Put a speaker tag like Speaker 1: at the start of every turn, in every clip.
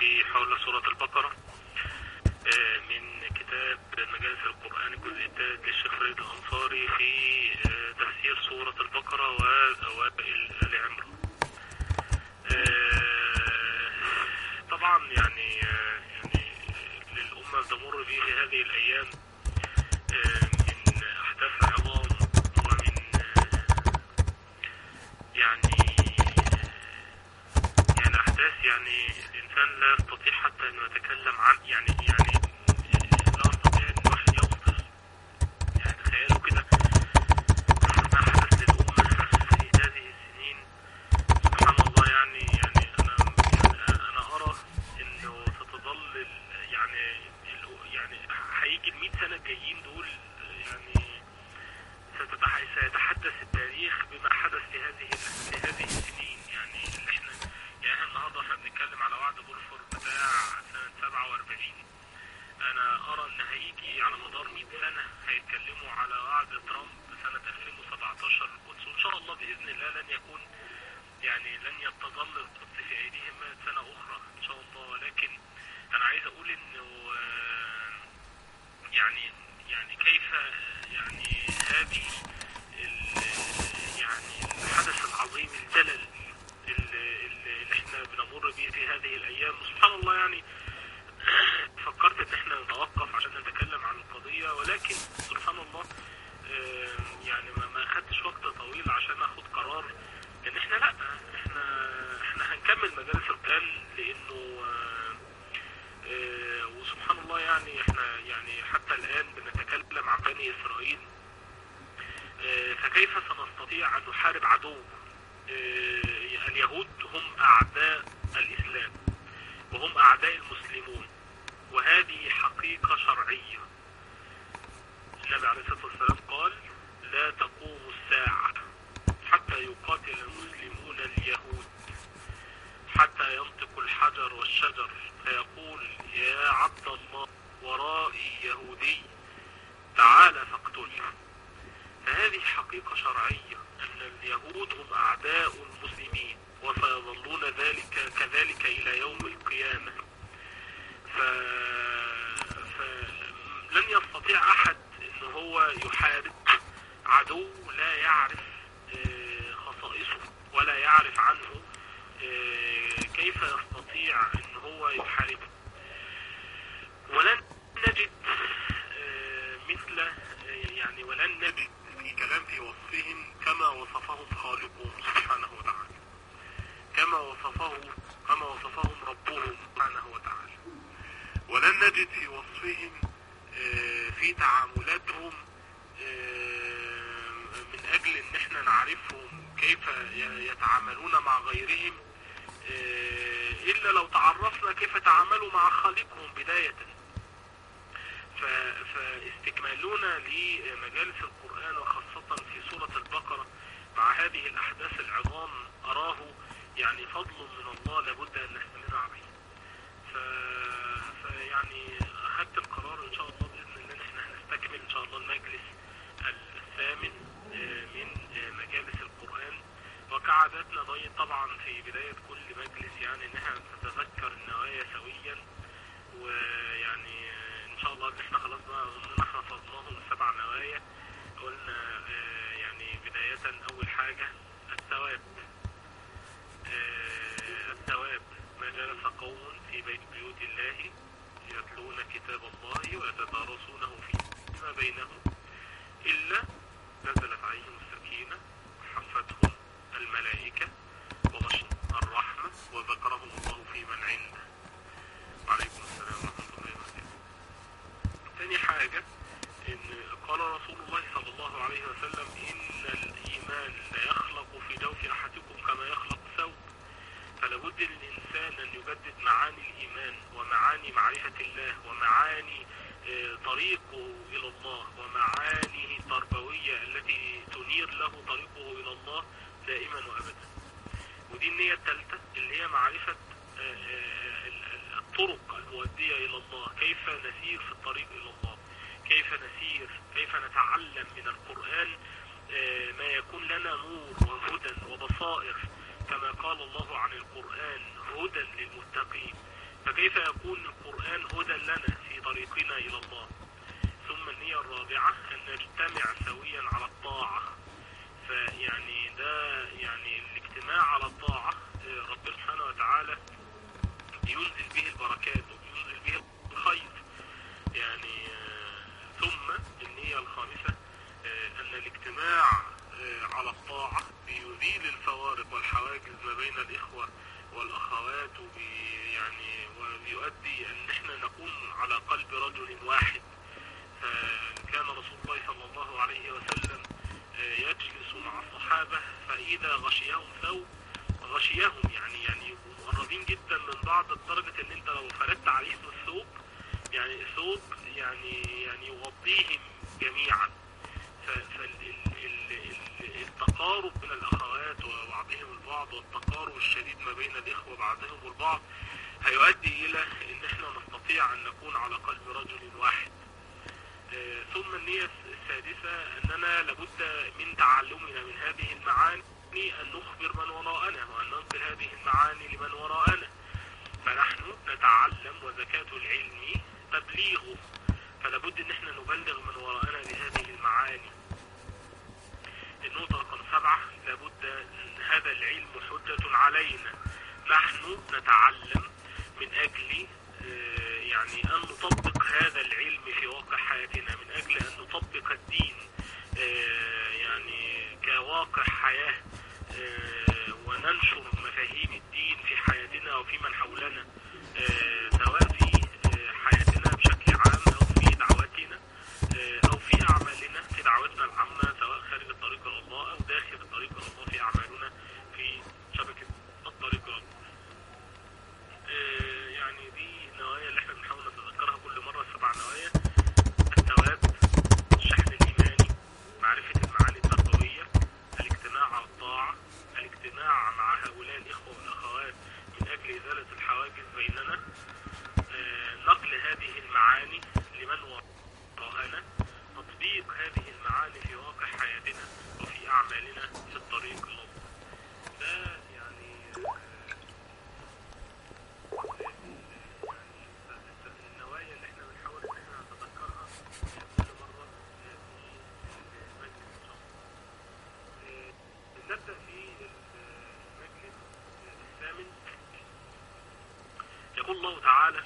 Speaker 1: في حول سورة البقرة آه، من كتاب مجالس القرآن الجزء الثالث للشيخ فريد الأنصاري في آه، تفسير سورة البقرة وأوائل آل عمران آه، طبعا يعني آه، يعني للأمة تمر به هذه الأيام آه، من أحداث عظام ومن آه، يعني يعني أحداث يعني الإنسان لا يستطيع حتى أنه يتكلم عن يعني يعني لا يستطيع أن الواحد يوصف يعني تخيلوا كده ما حدث للأمة في هذه السنين سبحان الله يعني يعني أنا يعني أنا أرى إنه ستظل ال- يعني ال- يعني هيجي ال 100 سنة الجايين دول يعني ستتح- سيتحدث التاريخ بما حدث في هذه في هذه السنين يعني اللي احنا يعني احنا النهارده احنا بنتكلم على وعد بولفور بتاع سنة 47 انا ارى ان هيجي على مدار 100 سنة هيتكلموا على وعد ترامب سنة 2017 القدس وان شاء الله باذن الله لن يكون يعني لن يتظل القدس في ايديهم 100 سنة اخرى ان شاء الله ولكن انا عايز اقول انه آه، يعني يعني كيف يعني هذه ال- يعني الحدث العظيم الجلل اللي, اللي احنا بنمر به في هذه الايام سبحان الله يعني فكرت ان احنا نتوقف عشان نتكلم عن القضية ولكن سبحان الله آه، يعني ما ما اخدتش وقت طويل عشان اخد قرار ان احنا لا احنا احنا هنكمل مجالس القرآن لانه آه، آه، وسبحان الله يعني احنا يعني حتى الان بنتكلم عن بني اسرائيل آه، فكيف سنستطيع ان نحارب عدو آه، اليهود هم اعداء الاسلام وهم اعداء المسلمون وهذه حقيقة شرعية النبي عليه الصلاة والسلام قال لا تقوم الساعة حتى يقاتل المسلمون اليهود حتى ينطق الحجر والشجر فيقول يا عبد الله ورائي يهودي تعال فاقتله فهذه حقيقة شرعية أن اليهود هم أعداء المسلمين وسيظلون ذلك كذلك إلى يوم القيامة ف... فلن يستطيع أحد أن هو يحارب عدو لا يعرف آه، خصائصه ولا يعرف عنه آه، كيف يستطيع أن هو يحاربه ولن نجد آه، مثل آه، يعني ولن نجد في كلام في وصفهم كما وصفهم خالقهم سبحانه وتعالى كما وصفه كما وصفهم ربهم سبحانه وتعالى ولن نجد في وصفهم آه، في تعاملاتهم آه، من اجل ان احنا نعرفهم كيف ي- يتعاملون مع غيرهم آه، الا لو تعرفنا كيف تعاملوا مع خالقهم بداية ف- فاستكمالنا لمجالس القرآن وخاصة في سورة البقرة مع هذه الأحداث العظام أراه يعني فضل من الله لابد أن نستمر عليه ف... فيعني أخذت القرار إن شاء الله بإذن الله إن إحنا هنستكمل إن شاء الله المجلس الثامن آه، من آه، مجالس القرآن وكعاداتنا ضي طبعا في بداية كل مجلس يعني إن إحنا نتذكر النوايا سويا ويعني آه، ان شاء الله ان احنا خلاص بقى اظن احنا فضناهم سبع نوايا قلنا آه، يعني بداية اول حاجة الثواب آه، الثواب ما جلس قوم في بيت بيوت الله يتلون كتاب الله ويتدارسونه فيما بينهم إلا نزلت عليهم السكينة حفتهم الملائكة وغشهم الرحمة وذكرهم الله في من عنده وعليكم السلام ورحمة الله وبركاته تاني حاجة ان قال رسول الله صلى الله عليه وسلم ان الايمان لا يخلق في جوف احدكم كما يخلق ثوب فلابد للانسان ان يجدد معاني الايمان ومعاني معرفة الله ومعاني آه، طريقه الى الله ومعانيه التربوية التي تنير له طريقه الى الله دائما وابدا ودي النية الثالثة اللي هي معرفة آه، آه، ال- ال- الطرق المؤدية إلى الله كيف نسير في الطريق إلى الله كيف نسير كيف نتعلم من القرآن آه، ما يكون لنا نور وهدى وبصائر كما قال الله عن القرآن هدى للمتقين فكيف يكون القرآن هدى لنا في طريقنا إلى الله ثم النية الرابعة أن نجتمع سويا على الطاعة فيعني ده يعني الاجتماع على الطاعة آه، ربنا سبحانه وتعالى ينزل به البركات وينزل به الخير يعني آه، ثم النية الخامسة آه، أن الاجتماع آه، على الطاعة بيزيل الفوارق والحواجز ما بين الإخوة والأخوات وبي يعني وبيؤدي أن احنا نكون على قلب رجل واحد فكان رسول الله صلى الله عليه وسلم آه، يجلس مع الصحابة فإذا غشيهم ثوب غشيهم يعني يعني يبقوا مقربين جدا من بعض لدرجة ان انت لو فردت عليهم الثوب يعني الثوب يعني يعني يغطيهم جميعا فالتقارب من الاخوات وبعضهم البعض والتقارب الشديد ما بين الاخوة بعضهم البعض هيؤدي الى ان احنا نستطيع ان نكون على قلب رجل واحد آه، ثم النية السادسة أننا لابد من تعلمنا من هذه المعاني أن نخبر من وراءنا وأن ننقل هذه المعاني لمن وراءنا فنحن نتعلم وزكاة العلم تبليغه فلابد أن احنا نبلغ من وراءنا بهذه المعاني النقطة رقم سبعة لابد أن هذا العلم حجة علينا نحن نتعلم من أجل آه، يعني أن نطبق هذا العلم في واقع حياتنا من أجل أن نطبق الدين آه، يعني كواقع حياة آه، وننشر مفاهيم الدين في حياتنا وفي من حولنا آه، سواء في آه، حياتنا بشكل عام أو في دعواتنا آه، أو في أعمالنا في دعوتنا العامة سواء خارج الطريق إلى الله أو داخل الطريق إلى الله في أعمالنا في شبكة الطريق إلى الله آه، يعني دي النوايا اللي احنا بنحاول نتذكرها كل مرة السبع نوايا الثواب الشحن الإيماني معرفة المعاني التربوية الاجتماع على الطاعة الاجتماع مع هؤلاء الإخوة والأخوات من أجل إزالة الحواجز بيننا آه، نقل هذه المعاني لمن وراءنا تطبيق هذه المعاني في واقع حياتنا وفي أعمالنا في الطريق إلى الله ده يعني آه، النوايا اللي احنا بنحاول ان احنا نتذكرها كل مرة في المجلس ان شاء الله. اه، نبدأ في المجلس الثامن يقول الله تعالى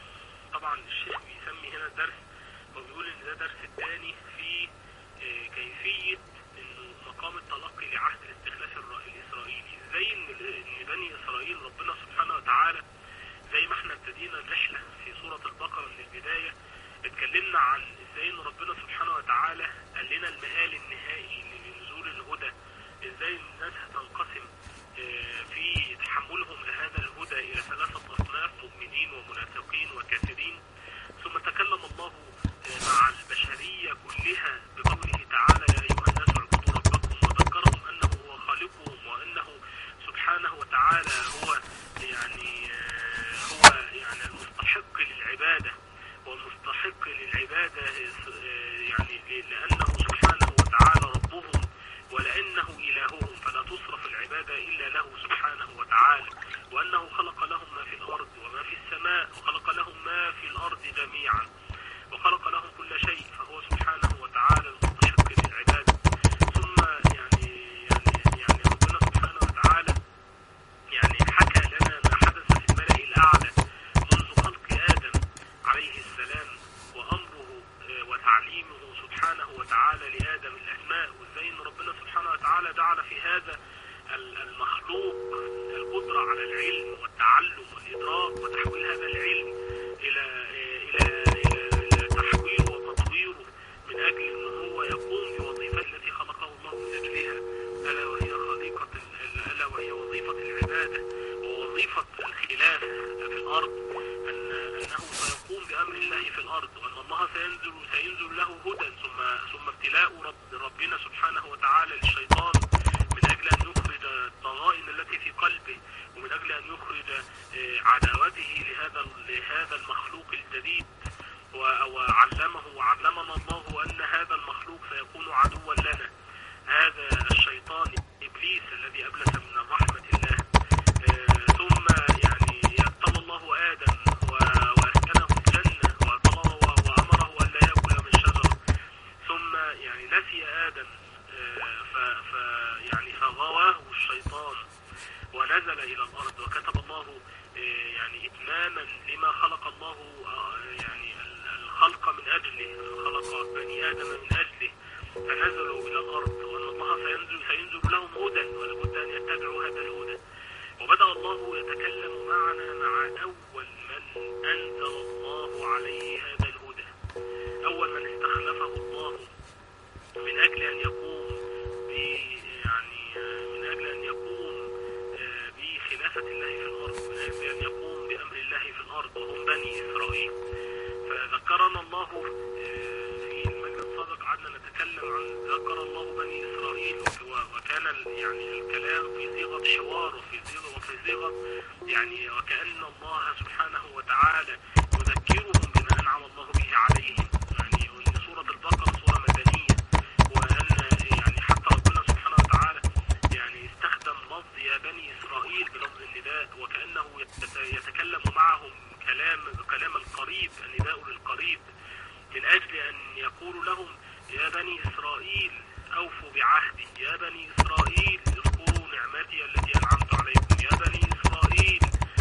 Speaker 1: طبعا الشيخ بيسمي هنا الدرس وبيقول ان ده درس الثاني في اه، كيفية انه مقام التلقي لعهد الاستخلاف الر- الاسرائيلي ازاي ان ان بني اسرائيل ربنا سبحانه وتعالى زي ما احنا ابتدينا الرحلة في سورة البقرة من البداية اتكلمنا عن ازاي ان ربنا سبحانه وتعالى قال لنا المآل النهائي لنزول الهدى ازاي الناس هتنقسم اه، في تحملهم لهذا الهدى الى ثلاثة اصناف مؤمنين ومنافقين وكافرين ثم تكلم الله اه، مع البشرية كلها بقوله تعالى يا ايها الناس اعبدوا ربكم وذكرهم انه هو خالقهم وانه سبحانه وتعالى هو يعني آه، هو يعني المستحق للعبادة والمستحق للعبادة آه، يعني لأنه سبحانه وتعالى ربهم ولأنه إلههم فلا تصرف العبادة إلا له سبحانه وتعالى وأنه خلق لهم ما في الأرض وما في السماء وخلق لهم ما في الأرض جميعا وخلق لهم كل شيء فهو سبحانه وتعالى المستحق للعبادة ثم يعني يعني يعني ربنا سبحانه وتعالى يعني حكى لنا ما حدث في الملأ الأعلى منذ خلق آدم عليه السلام وأمره آه، وتعليمه سبحانه وتعالى لآدم الأسماء وإزاي إن ربنا سبحانه وتعالى جعل في هذا ال- المخلوق القدرة على العلم والتعلم والإدراك وتحويل هذا العلم إلى آه، إلى إلى إلى تحويله وتطويره من أجل أن هو يقوم بوظيفة التي خلقه الله من أجلها ألا وهي خليقة ال- ألا وهي وظيفة العبادة ووظيفة الخلافة في الأرض أن أنه سيقوم بأمر الله في الأرض وأن الله سينزل سينزل له هدى ثم ثم ابتلاء رب ربنا سبحانه وتعالى للشيطان من أجل أن يخرج الضغائن التي في قلبه ومن أجل أن يخرج آه، عداوته لهذا لهذا المخلوق الجديد و- وعلمه وعلمنا الله أن هذا المخلوق سيكون عدوا لنا هذا الشيطان إبليس الذي أبلس من رحمة الله آه، ثم يعني يبتلى الله آدم نسي آدم آه، ف ف يعني فغواه الشيطان ونزل إلى الأرض وكتب الله آه، يعني إتماما لما خلق الله آه، يعني ال- الخلق من أجله خلق بني آدم من أجله فنزلوا إلى الأرض وأن الله سينزل, سينزل لهم هدى ولابد أن يتبعوا هذا الهدى وبدأ الله يتكلم معنا مع أول من أنزل الله عليه هذا الهدى أول من استخلفه الله من أجل أن يقوم ب يعني آه، من أجل أن يقوم آه، بخلافة الله في الأرض من أجل أن يقوم بأمر الله في الأرض وهم بني إسرائيل فذكرنا الله آه، في المجلس السابق قعدنا نتكلم عن ذكر الله بني إسرائيل وك- وكان ال- يعني الكلام في صيغة حوار وفي صيغة وفي صيغة يعني وكأن الله سبحانه وتعالى يذكرهم بما أنعم الله به عليهم يعني وإن سورة البقرة سورة مدنية وأن يعني حتى ربنا سبحانه وتعالى يعني استخدم لفظ يا بني إسرائيل بلفظ النداء وكأنه يت- يتكلم معهم كلام كلام القريب النداء للقريب من أجل أن يقول لهم يا بني إسرائيل أوفوا بعهدي يا بني إسرائيل اذكروا نعمتي التي أنعمت عليكم يا بني إسرائيل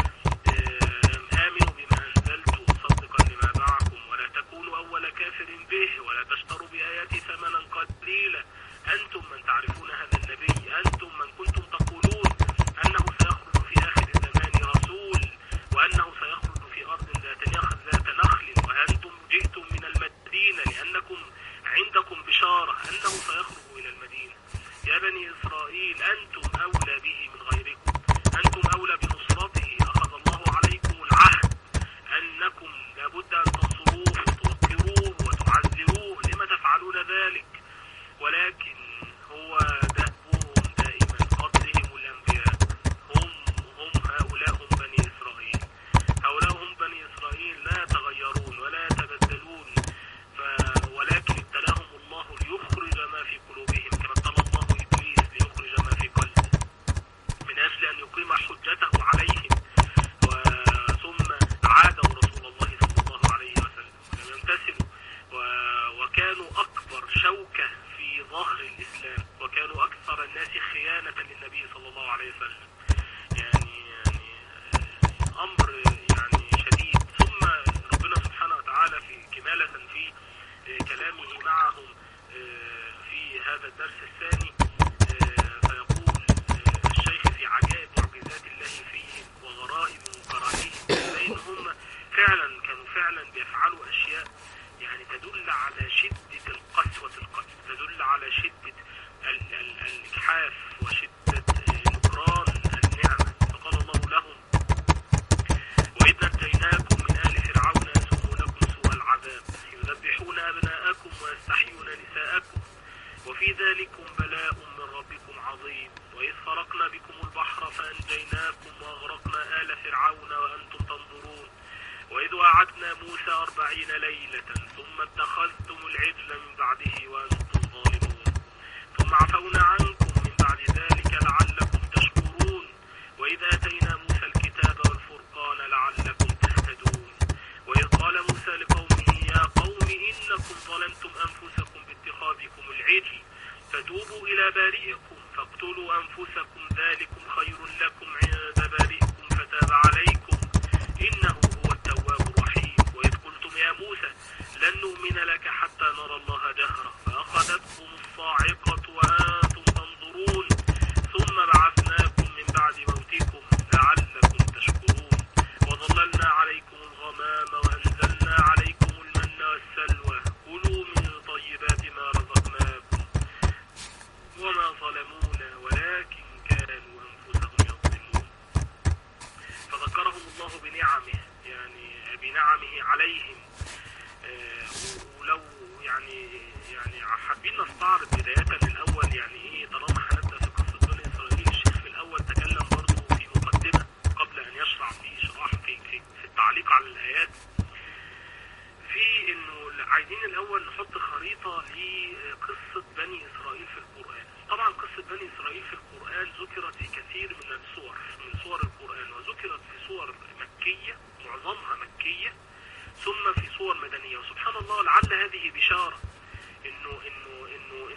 Speaker 1: آه، آمنوا بما أنزلت مصدقا لما معكم ولا تكونوا أول كافر به ولا تشتروا بآياتي ثمنا قليلا أنتم من تعرفون هذا النبي أنتم من كنتم تقولون أنه سيخرج في آخر الزمان رسول وأنه سيخرج في أرض ذات نخل ذات نخل وأنتم جئتم من المدينة لأنكم عندكم بشارة أنه سيخرج إلى المدينة يا بني إسرائيل أنتم أولى به من غيركم أنتم أولى بنصرته أخذ الله عليكم العهد أنكم لابد أن تنصروه وتوقروه وتعزروه لما تفعلون ذلك ولكن هو دأبهم دائما قتلهم الأنبياء هم هم هؤلاء هم بني إسرائيل هؤلاء هم بني إسرائيل لا يتغيرون ولا يتبدلون ف... ولكن ابتلاهم الله ليخرج ما في قلوبهم كما ابتلى الله إبليس ليخرج ما في قلبه من أجل أن يقيم حجته عليهم وثم عادوا رسول الله صلى الله عليه وسلم ولم يمتثلوا و- وكانوا أكبر شوكة في ظهر الإسلام وكانوا أكثر الناس خيانة للنبي صلى الله عليه وسلم يعني يعني آه، أمر يعني شديد ثم ربنا سبحانه وتعالى في كمالة في آه، كلامه معهم آه، في هذا الدرس الثاني آه، فيقول آه، الشيخ في عجائب معجزات الله فيهم وغرائب منكراتهم بين هم فعلا كانوا فعلا بيفعلوا أشياء يعني تدل على شدة القسوة القلب تدل على شدة ال- ال- الإجحاف وشدة آه، نكران النعمة فقال الله لهم وإذ نجيناكم من آل فرعون يسومونكم سوء العذاب يذبحون أبناءكم ويستحيون نساءكم وفي ذلكم بلاء من ربكم عظيم وإذ فرقنا بكم البحر فأنجيناكم وأغرقنا آل فرعون وأنتم تنظرون وإذ وعدنا موسى أربعين ليلة ثم اتخذتم العجل من بعده وأنتم ظالمون ثم عفونا عنكم من بعد ذلك لعلكم تشكرون وإذ آتينا موسى الكتاب والفرقان لعلكم تهتدون وإذ قال موسى لقومه يا قوم إنكم ظلمتم أنفسكم باتخاذكم العجل فتوبوا إلى بارئكم فاقتلوا أنفسكم ذلكم خير لكم عند بارئكم فتاب عليكم إنه هو التواب الرحيم وإذ قلتم يا موسى لن نؤمن لك حتى نرى الله جهرة فأخذتكم الصاعقة وأنتم تنظرون ثم بعثناكم من بعد موتكم لعلكم تشكرون وظللنا عليكم الغمام وأنزلنا عليكم المن والسلوى كلوا من طيبات ما رزقناكم وما ظلمونا ولكن كانوا أنفسهم يظلمون فذكرهم الله بنعمه يعني بنعمه عليهم آه، ولو يعني يعني حابين نستعرض بداية الأول يعني إيه طالما هنبدأ في قصة بني إسرائيل الشيخ في الأول تكلم برضه في مقدمة قبل أن يشرع في شرح في, في, في التعليق على الآيات في إنه عايزين الأول نحط خريطة لقصة بني إسرائيل في القرآن طبعا قصة بني إسرائيل في القرآن ذكرت في كثير من السور من سور القرآن وذكرت في سور مكية معظمها مكية ثم في صور مدنية وسبحان الله لعل هذه بشارة انه انه انه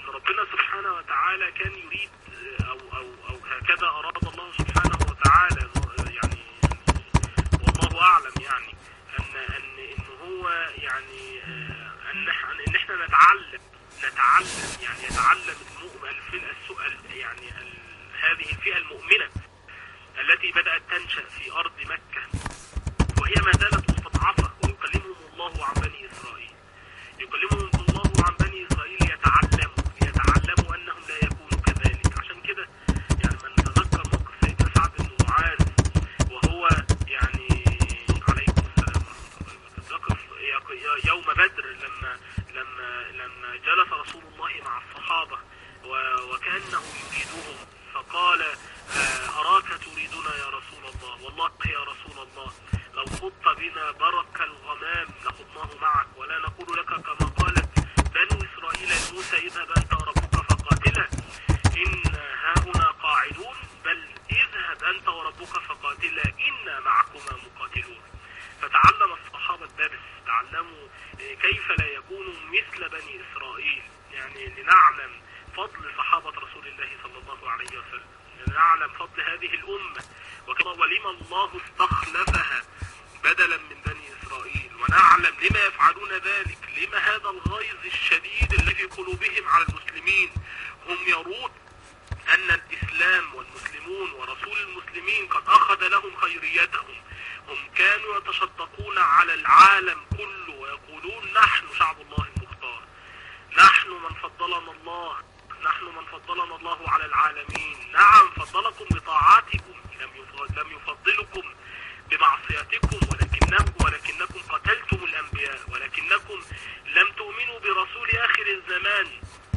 Speaker 1: وتعالى كان يريد آه، أو أو أو هكذا أراد الله سبحانه وتعالى آه، يعني والله أعلم يعني أن أن إن هو يعني آه، أن إح- إن إحنا نتعلم نتعلم يعني يتعلم المؤمن الفئة السؤال يعني ال- هذه الفئة المؤمنة التي بدأت تنشأ في أرض مكة وهي ما زالت مستضعفة ويكلمهم الله عن بني إسرائيل يكلمهم الله عن بني إسرائيل يتعلموا يتعلموا أنهم لا يكونوا كذلك عشان كده يعني من تذكر موقف سيدنا سعد بن معاذ وهو يعني عليكم السلام ورحمة الله وبركاته ذكر يوم بدر لما لما لما جلس رسول الله مع الصحابة و- وكأنه يريدهم فقال آه، أراك تريدنا يا رسول الله والله يا رسول الله لو خضت بنا برك الغمام لخضناه معك ولا نقول لك كما قالت بنو إسرائيل لموسى اذهب أنت وربك فقاتلا إن هاهنا قاعدون بل اذهب أنت وربك فقاتلا إنا معكما مقاتلون فتعلم الصحابة الدرس تعلموا آه، كيف لا يكونوا مثل بني إسرائيل يعني لنعلم فضل صحابة رسول الله صلى الله عليه وسلم لنعلم فضل هذه الأمة وكما ولم الله استخلفها بدلا من بني إسرائيل ونعلم لما يفعلون ذلك لما هذا الغيظ الشديد الذي في قلوبهم على المسلمين هم يرون أن الإسلام والمسلمون ورسول المسلمين قد أخذ لهم خيريتهم هم كانوا يتشدقون على العالم كله ويقولون نحن شعب الله المختار نحن من فضلنا الله نحن من فضلنا الله على العالمين نعم فضلكم بطاعاتكم لم يفضل لم يفضلكم بمعصيتكم ولكنكم ولكنكم قتلتم الأنبياء ولكنكم لم تؤمنوا برسول آخر الزمان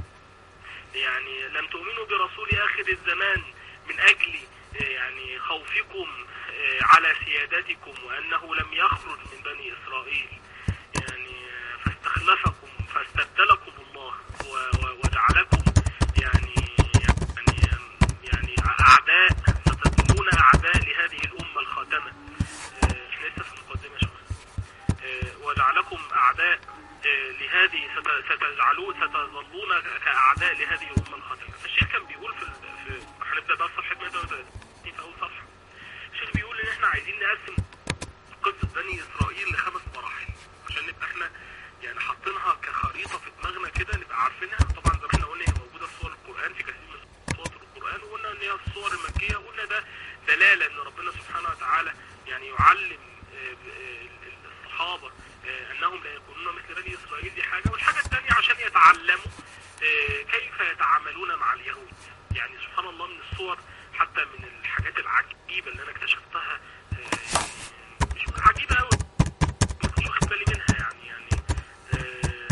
Speaker 1: يعني لم تؤمنوا برسول آخر الزمان من أجل آه، يعني خوفكم آه، على سيادتكم وأنه لم يخرج من بني إسرائيل يعني آه، فاستخلفكم فاستبدلكم الله و- و- وجعلكم يعني يعني يعني أعداء ستكونون أعداء لهذه الأمة الخاتمة آه، احنا لسه في المقدمة شوية آه، وجعلكم أعداء آه، لهذه ست- ستجعلون ستظلون كأعداء لهذه الأمة الخاتمة فالشيخ كان بيقول في, ال- في هنبدأ بقى في صفحة 130 في أول صفحة الشيخ بيقول إن إحنا عايزين نقسم قصة بني إسرائيل لخمس مراحل عشان نبقى إحنا يعني حاطينها كخريطة في دماغنا كده نبقى عارفينها طبعا زي ما إحنا قلنا هي موجودة في سور القرآن في كثير من سور القرآن وقلنا إن هي في السور المكية وقلنا ده دلالة إن ربنا سبحانه وتعالى يعني يعلم آه، آه، الصحابة آه، أنهم لا يكونون مثل بني إسرائيل دي حاجة والحاجة الثانية عشان يتعلموا آه، كيف يتعاملون مع اليهود يعني سبحان الله من الصور حتى من الحاجات العجيبة اللي أنا اكتشفتها آه، يعني مش عجيبة أوي ما كنتش واخد بالي منها يعني يعني آه،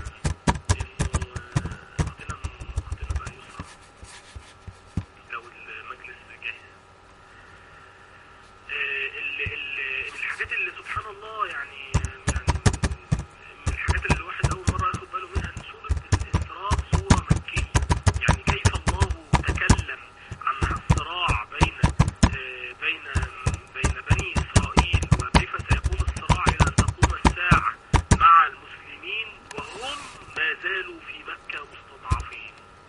Speaker 1: إنه آه، أختنا أختنا بقى يسرى لو المجلس جاهز آه، ال- ال- من الحاجات اللي سبحان الله يعني يعني من الحاجات اللي الواحد أول مرة ياخد باله منها إن سورة الإسراء سورة مكية يعني كيف الله تكلم عن الصراع بين آه، بين بين بني إسرائيل وكيف سيكون الصراع إلى أن تقوم الساعة مع المسلمين وهم ما زالوا في مكة مستضعفين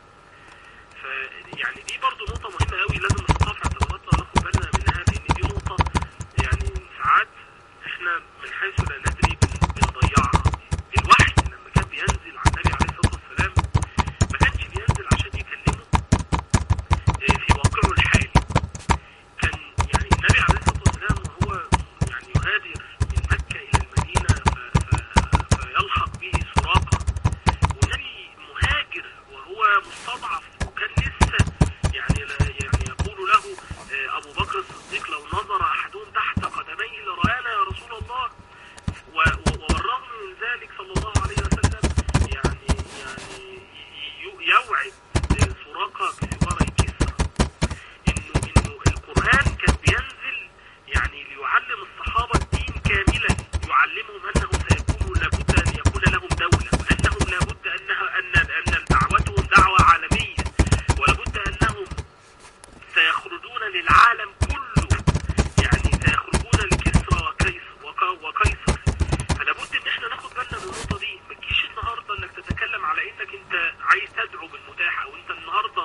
Speaker 1: فيعني دي برضو نقطة مهمة قوي لازم نحطها في اعتباراتنا وناخد بالنا منها لأن دي نقطة يعني ساعات احنا من حيث لا ندري بن- بنضيعها الوحي لما كان بينزل على النبي عليه الصلاة والسلام ما كانش بينزل عشان يكلمه اه، في واقعه الحالي كان يعني النبي عليه الصلاة والسلام وهو يعني يهاجر من مكة إلى المدينة ف- ف- فيلحق به سراقة والنبي مهاجر وهو مستضعف وكان لسه يعني لا يعني يقول له آه، ابو بكر الصديق لو نظر احدهم تحت قدميه لرانا يا رسول الله و- و- والرغم من ذلك صلى الله عليه وسلم يعني يعني ي- يوعد آه، سراقه بسواره كسرى انه انه القران كان بينزل يعني ليعلم الصحابه الدين كاملا يعلمهم انه سيكون لابد ان يكون لهم دوله وانهم لابد انها ان ان دعوتهم دعوه عالميه ولابد انهم سيخرجون للعالم كله يعني سيخرجون لكسرى وكيس- وك- وقيصر فلابد ان احنا ناخد بالنا من النقطه دي ما تجيش النهارده انك تتكلم على انك انت عايز تدعو بالمتاح او انت النهارده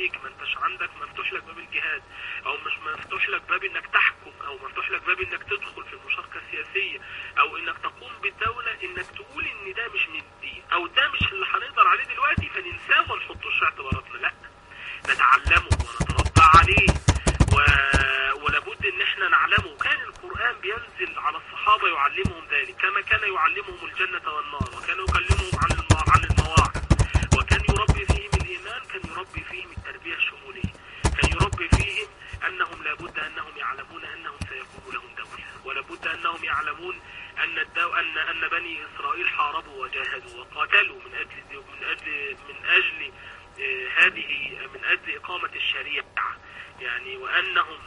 Speaker 1: عليك ما انتش عندك مفتوح لك باب الجهاد او مش مفتوح لك باب انك تحكم او مفتوح لك باب انك تدخل في المشاركة السياسية او انك تقوم بالدولة انك تقول ان ده مش من الدين او ده مش اللي هنقدر عليه دلوقتي فننساه وما نحطوش في اعتباراتنا لا نتعلمه ونتربى عليه و... ولابد ان احنا نعلمه كان القرآن بينزل على الصحابة يعلمهم ذلك كما كان يعلمهم الجنة والنار وكان يكلمهم عن الم... عن المواعظ وكان يربي فيهم الإيمان كان يربي فيهم التربية الشمولية كان يربي فيهم أنهم لابد أنهم يعلمون أنهم سيكون لهم دولة ولابد أنهم يعلمون أن الدو... أن أن بني إسرائيل حاربوا وجاهدوا وقاتلوا من أجل من أجل من أجل آه، هذه من أجل إقامة الشريعة يعني وأنهم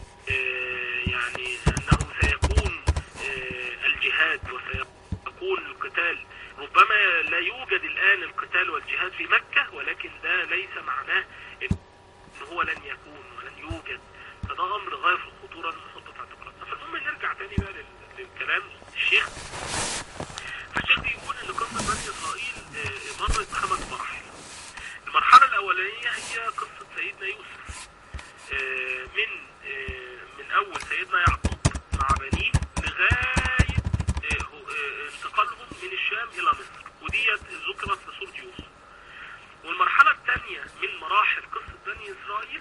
Speaker 1: آه، يعني أنه سيكون آه، الجهاد وسيكون القتال ربما لا يوجد الآن القتال والجهاد في مكة ولكن ده ليس معناه إن هو لن يكون ولن يوجد فده أمر غاية في الخطورة نحطه في اعتباراتنا فالمهم نرجع تاني بقى لل- للكلام الشيخ فالشيخ بيقول إن قصة بني إسرائيل آه، مرت بخمس مراحل المرحلة الأولانية هي قصة سيدنا يوسف آه، من آه، من أول سيدنا يعقوب مع بنيه لغاية آه، هو- آه، انتقالهم من الشام إلى مصر وديت ذكرت في سورة يوسف والمرحلة الثانية من مراحل قصة بني إسرائيل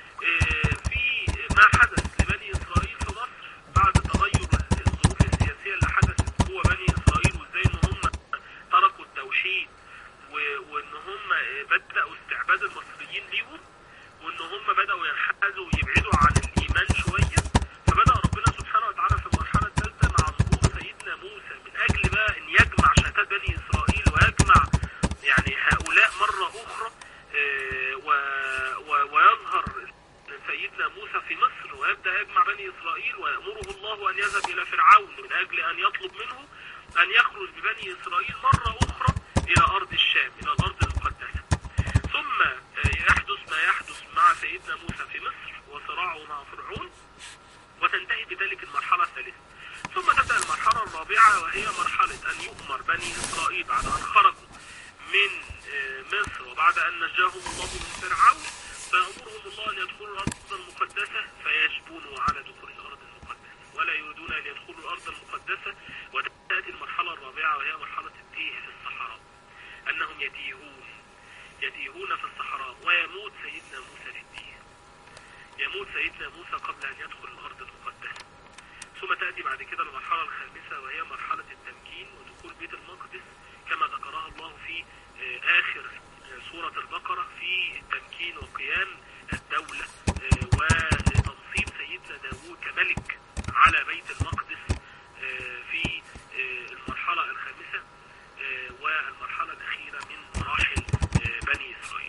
Speaker 1: آه، في ما حدث لبني إسرائيل في مصر بعد تغير الظروف السياسية اللي حدثت جوه بني إسرائيل وإزاي إن هم تركوا التوحيد و- وإن هم آه، بدأوا استعباد المصريين ليهم وإن هم بدأوا ينحازوا ويبعدوا عن الإيمان شوية فبدأ ربنا سبحانه وتعالى في المرحلة الثالثة مع ظهور سيدنا موسى من أجل بقى أن يجمع شتات بني إسرائيل ويجمع يعني هؤلاء مرة أخرى آه، و- و- ويظهر سيدنا موسى في مصر ويبدأ يجمع بني إسرائيل ويأمره الله أن يذهب إلى فرعون من أجل أن يطلب منه أن يخرج ببني إسرائيل مرة أخرى إلى أرض الشام إلى الأرض المقدسة ثم آه، يحدث ما يحدث مع سيدنا موسى في مصر وصراعه مع فرعون وتنتهي بذلك المرحلة الثالثة ثم تبدأ المرحلة الرابعة وهي مرحلة أن يؤمر بني إسرائيل بعد أن خرجوا من آه، مصر وبعد أن نجاهم الله من فرعون فيأمرهم الله أن يدخلوا الأرض المقدسة فيجبونوا على دخول الأرض المقدسة ولا يريدون أن يدخلوا الأرض المقدسة وتأتي المرحلة الرابعة وهي مرحلة التيه في الصحراء أنهم يتيهون يتيهون في الصحراء ويموت سيدنا موسى في التيه يموت سيدنا موسى قبل أن يدخل الأرض المقدسة ثم تأتي بعد كده المرحلة الخامسة وهي مرحلة التمكين ودخول بيت المقدس كما ذكرها الله في آه، آخر آه، سورة البقرة في التمكين وقيام الدولة آه، وتنصيب سيدنا داوود كملك على بيت المقدس آه، في آه، المرحلة الخامسة آه، والمرحلة الأخيرة من مراحل آه، بني إسرائيل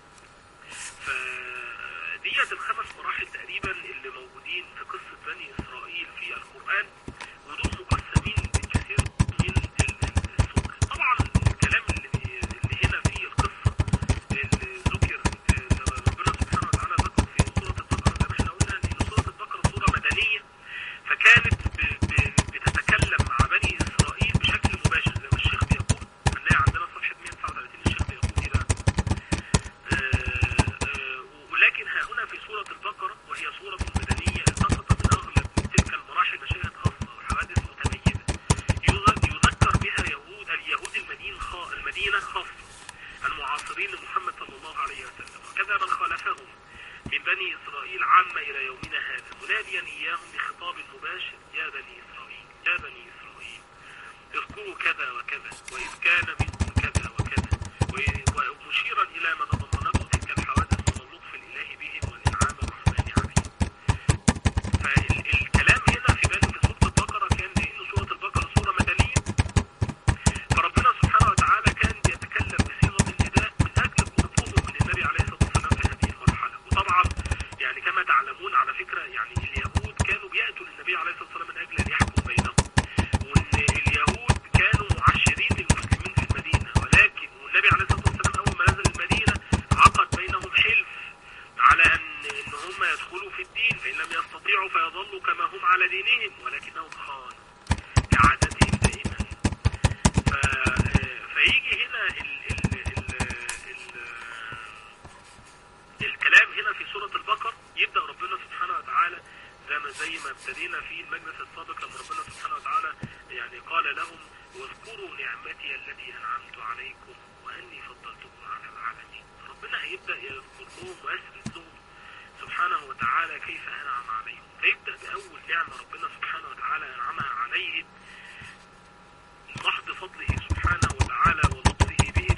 Speaker 1: فديت الخمس مراحل تقريبا اللي موجودين في قصة بني إسرائيل في القرآن ودول مقسمين بكثير من ال- ال- السور طبعا الكلام اللي, اللي هنا في القصة اللي ذكر آه، ربنا سبحانه وتعالى ذكر في سورة البقرة زي ما احنا قلنا ان سورة البقرة سورة مدنية فكانت ب- ب- بتتكلم مع بني إسرائيل بشكل مباشر زي ما الشيخ بيقول هنلاقي عندنا صفحة 139 الشيخ بيقول ايه بقى آه، آه، ولكن ها هنا في سورة البقرة وهي سورة مدنية التقط من أغلب تلك المراحل مشاهد خاصة وحوادث متميزة يذ- يذكر بها يهود اليهود المدين خا- المدينة خاصة المعاصرين لمحمد صلى الله عليه وسلم وكذا من خالفهم من بني إسرائيل عامة إلى يومنا هذا مناديا إياهم بخطاب مباشر يا بني إسرائيل يا بني إسرائيل اذكروا كذا وكذا وإذ كان منكم كذا وكذا و- ومشيرا إلى ما تضمنته تلك الحوادث من اللطف الإلهي بهم والإنعام الرحمن عليهم فالكلام هنا في بالي في سورة البقرة كان لأن سورة البقرة سورة مدنية فربنا سبحانه وتعالى كان بيتكلم بصيغة النداء من أجل قربهم من النبي عليه الصلاة والسلام في هذه المرحلة وطبعا يعني كما تعلمون على فكرة يعني اليهود كانوا بيأتوا للنبي عليه الصلاة والسلام من أجل أن يحكم بينهم وان اليهود كانوا معشرين للمسلمين في المدينة ولكن والنبي عليه الصلاة والسلام أول ما نزل المدينة عقد بينهم حلف على أن إن هم يدخلوا في الدين فإن لم يستطيعوا فيظلوا كما هم على دينهم ولكنهم خانوا كعادتهم دائما ف... فيجي هنا ال... ال... ال... ال... الكلام يبدا ربنا سبحانه وتعالى زي ما زي ما ابتدينا في المجلس السابق لما ربنا سبحانه وتعالى يعني قال لهم واذكروا نعمتي التي انعمت عليكم واني فضلتكم على العالمين ربنا هيبدا يذكر لهم ويسرد لهم سبحانه وتعالى كيف انعم عليهم فيبدا باول نعمه ربنا سبحانه وتعالى انعمها عليهم محض فضله سبحانه وتعالى ولطفه بهم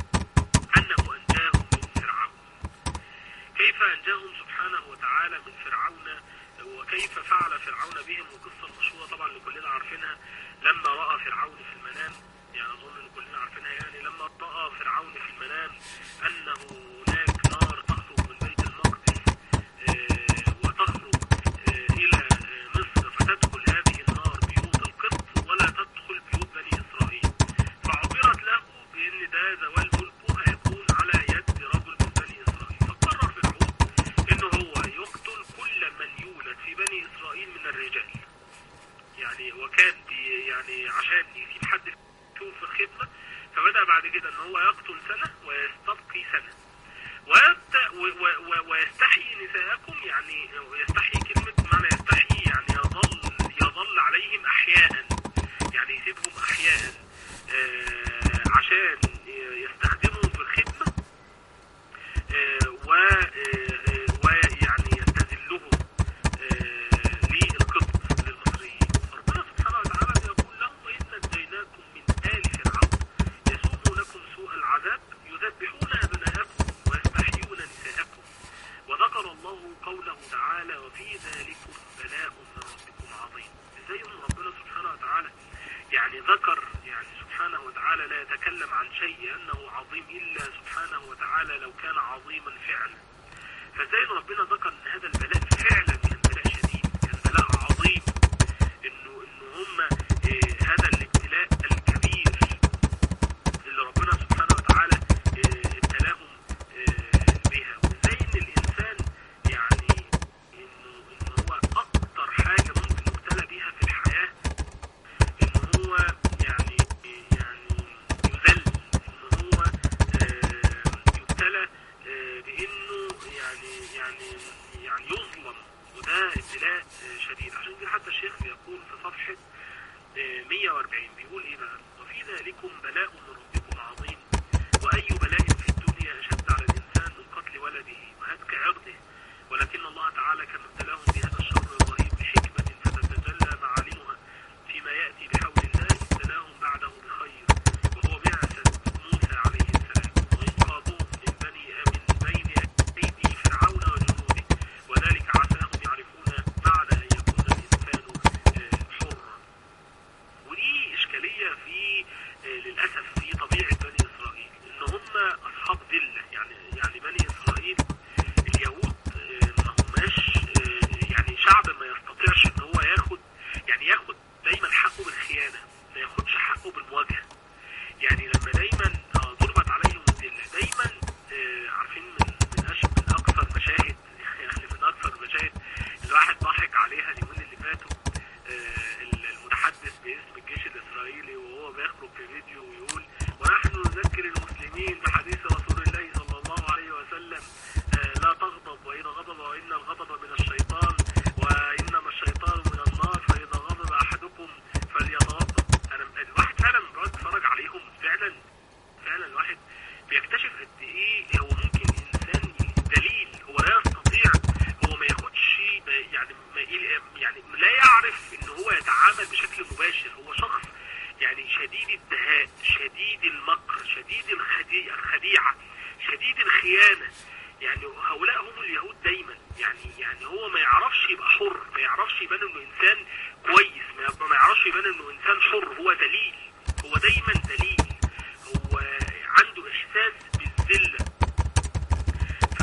Speaker 1: انه انجاهم من فرعون كيف انجاهم سبحانه وتعالى من فرعون وكيف فعل فرعون بهم والقصه المشهوره طبعا اللي كلنا عارفينها لما راى فرعون في المنام يعني اظن ان كلنا عارفينها يعني لما راى فرعون في المنام انه هناك نار تخرج من بيت المقدس آه، وتخرج آه، الى آه، مصر فتدخل هذه النار بيوت القبط ولا تدخل بيوت بني اسرائيل فعبرت له بان ده زوال ملكه هيكون على يد رجل من بني اسرائيل فقرر فرعون انه هو يقتل كل من يولد في بني اسرائيل من الرجال يعني وكان بي يعني عشان يسيب حد فيهم في الخدمه فبدا بعد كده ان هو يقتل سنه ويستبقي سنه ويبدا و- و- و- ويستحيي نساءكم يعني يستحيي كلمه معنى يستحيي يعني يظل يظل عليهم احياء يعني يسيبهم احياء آه، عشان يستخدمهم في الخدمه آه، و آه، ويعني يستذلهم آه، للقبط للمصريين فربنا سبحانه وتعالى يقول لهم وإن نجيناكم من آل فرعون يسومونكم سوء العذاب يذبحون أبناءكم ويستحيون نساءكم وذكر الله قوله تعالى وفي ذلكم بلاء من ربكم عظيم ازاي ان ربنا سبحانه وتعالى يعني ذكر يعني سبحانه وتعالى لا يتكلم عن شيء انه عظيم الا سبحانه وتعالى لو كان عظيما فعلا فازاي ان ربنا ذكر ان هذا البلاء فعلا كان بلاء شديد كان بلاء عظيم انه انه هم آه، هذا الابتلاء الكبير اللي ربنا سبحانه وتعالى آه، ابتلاهم آه، بها وازاي ان الانسان يعني انه ان هو اكتر حاجه ممكن يبتلى بيها في الحياه ان هو يعني يعني يذل ان هو آه، يبتلى آه، بانه يعني يعني يعني يظلم وده ابتلاء آه، شديد عشان كده حتى الشيخ بيقول في صفحه آه، 140 بيقول ايه بقى وفي ذلكم بلاء من ربكم عظيم واي بلاء في الدنيا اشد على الانسان من قتل ولده وهتك عرضه ولكن الله تعالى كما ابتلاهم بهذا الشر الرهيب بحكمه فتتجلى معالمها فيما ياتي بحول الله ابتلاهم بعده بخير وهو بعثه موسى عليه السلام وانقاذهم من بني من بين ايدي فرعون وجنوده وذلك عساهم يعرفون معنى ان يكون الانسان آه، حرا ودي إشكالية في آه، للأسف في طبيعة بني إسرائيل إن هم أصحاب ذلة يعني يعني بني إسرائيل اليهود آه، ما هماش آه، يعني شعب ما يستطيعش إن هو ياخد يعني ياخد دايما حقه بالخيانة ما ياخدش حقه بالمواجهة يعني لما دايما آه، ضربت عليهم الذلة دايما آه، عارفين من من أش من أكثر المشاهد يعني من أكثر المشاهد الواحد ضحك عليها اليومين اللي فاتوا آه، المتحدث باسم الجيش الإسرائيلي وهو بيخرج في فيديو ويقول ونحن نذكر المسلمين بحديث رسول الله صلى الله عليه وسلم آه، لا تغضب وإذا غضب وإن الغضب من الشيطان وإنما الشيطان من النار فإذا غضب أحدكم فليتوضأ أنا الواحد فعلا بيقعد يتفرج عليهم فعلا فعلا الواحد بيكتشف قد ايه هو ممكن انسان دليل هو لا يستطيع هو ما ياخدش ما- يعني ما يعني لا يعرف ان هو يتعامل بشكل مباشر هو شخص يعني شديد الدهاء شديد المكر شديد الخديعة, الخديعة شديد الخيانة يعني هؤلاء هم اليهود دايما يعني يعني هو ما يعرفش يبقى حر ما يعرفش يبان انه انسان كويس ما ما يعرفش يبان انه انسان حر هو دليل هو دايما دليل هو عنده احساس بالذله ف...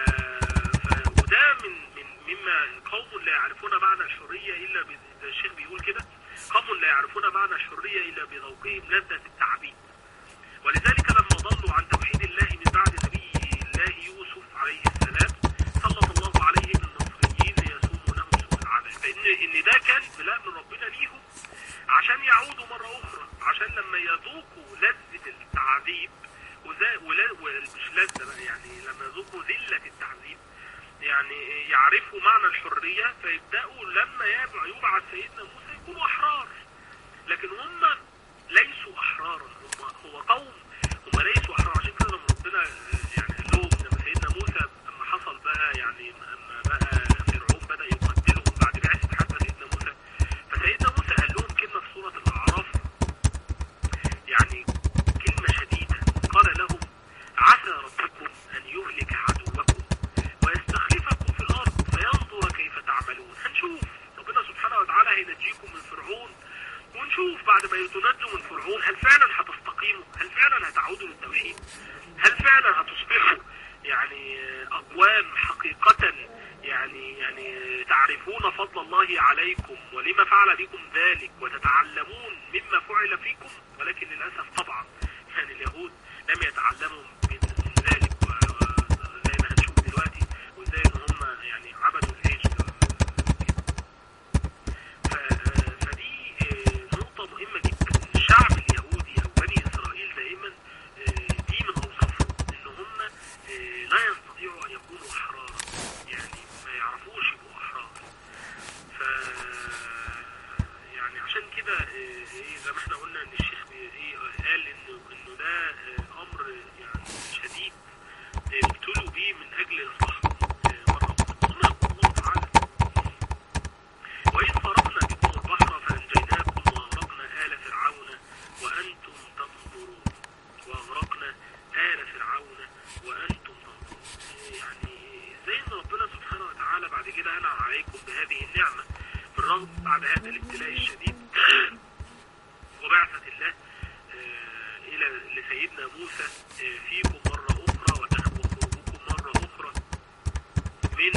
Speaker 1: ف... وده من من مما قوم لا يعرفون معنى الحريه الا ب... ده الشيخ بيقول كده قوم لا يعرفون معنى الحريه الا بذوقهم لذه التعبيد ولذلك لما ضلوا عن توحيد الله من بعد نبي الله يوسف عليه السلام سلط الله عليهم المصريين ليسومونهم سوء العذاب فان ان ده كان بلاء من ربنا ليهم عشان يعودوا مرة أخرى عشان لما يذوقوا لذة التعذيب وذا ولا ومش لذة بقى يعني لما يذوقوا ذلة التعذيب يعني يعرفوا معنى الحرية فيبدأوا لما يبعث سيدنا موسى يكونوا أحرار لكن هم ليسوا أحرارا هم هو قوم هم ليسوا أحرار عشان كده لما ربنا يعني قال لهم لما سيدنا موسى لما حصل بقى يعني لما بقى فرعون بدأ يقتلهم بعد بعثة حتى سيدنا موسى فسيدنا موسى قال لهم كلمة في سورة الأعراف يعني كلمة شديدة قال لهم عسى ربكم أن يهلك عدوكم ويستخلفكم في الأرض فينظر كيف تعملون هنشوف ربنا سبحانه وتعالى هينجيكم من فرعون ونشوف بعد ما تنجوا من فرعون هل فعلا هتستقيموا هل فعلا هتعودوا للتوحيد هل فعلا هتصبحوا يعني أقوام حقيقة يعني يعني تعرفون فضل الله عليكم ولما فعل بكم ذلك وتتعلمون مما فعل فيكم ولكن للأسف طبعا يعني اليهود لم يتعلموا من من ذلك وزي ما هنشوف دلوقتي وازاي ان هم يعني عبدوا الايش ف- فدي آه، نقطة مهمة جدا الشعب اليهودي او بني اسرائيل دائما آه، دي من اوصافهم ان هم آه، لا يستطيعوا ان يكونوا احرارا يعني ما يعرفوش يبقوا احرار ف يعني عشان كده آه، ايه زي ما احنا قلنا ان الشيخ بي- ايه آه، قال انه انه ده آه، امر يعني شديد آه، ابتلوا بيه من اجل اصلاحهم آه، مرة أخرى. ثم يقول الله تعالى وإذ فرقنا بكم البحر فأنجيناكم وأغرقنا آل فرعون وأنتم تنظرون وأغرقنا آل فرعون وأنتم تنظرون يعني زي إن ربنا سبحانه وتعالى بعد كده أنعم عليكم بهذه النعمة بالرغم بعد هذا الابتلاء الشديد وبعثة الله آه، إلى لسيدنا موسى آه، فيكم مرة أخرى وتخ- وخروجكم مرة أخرى من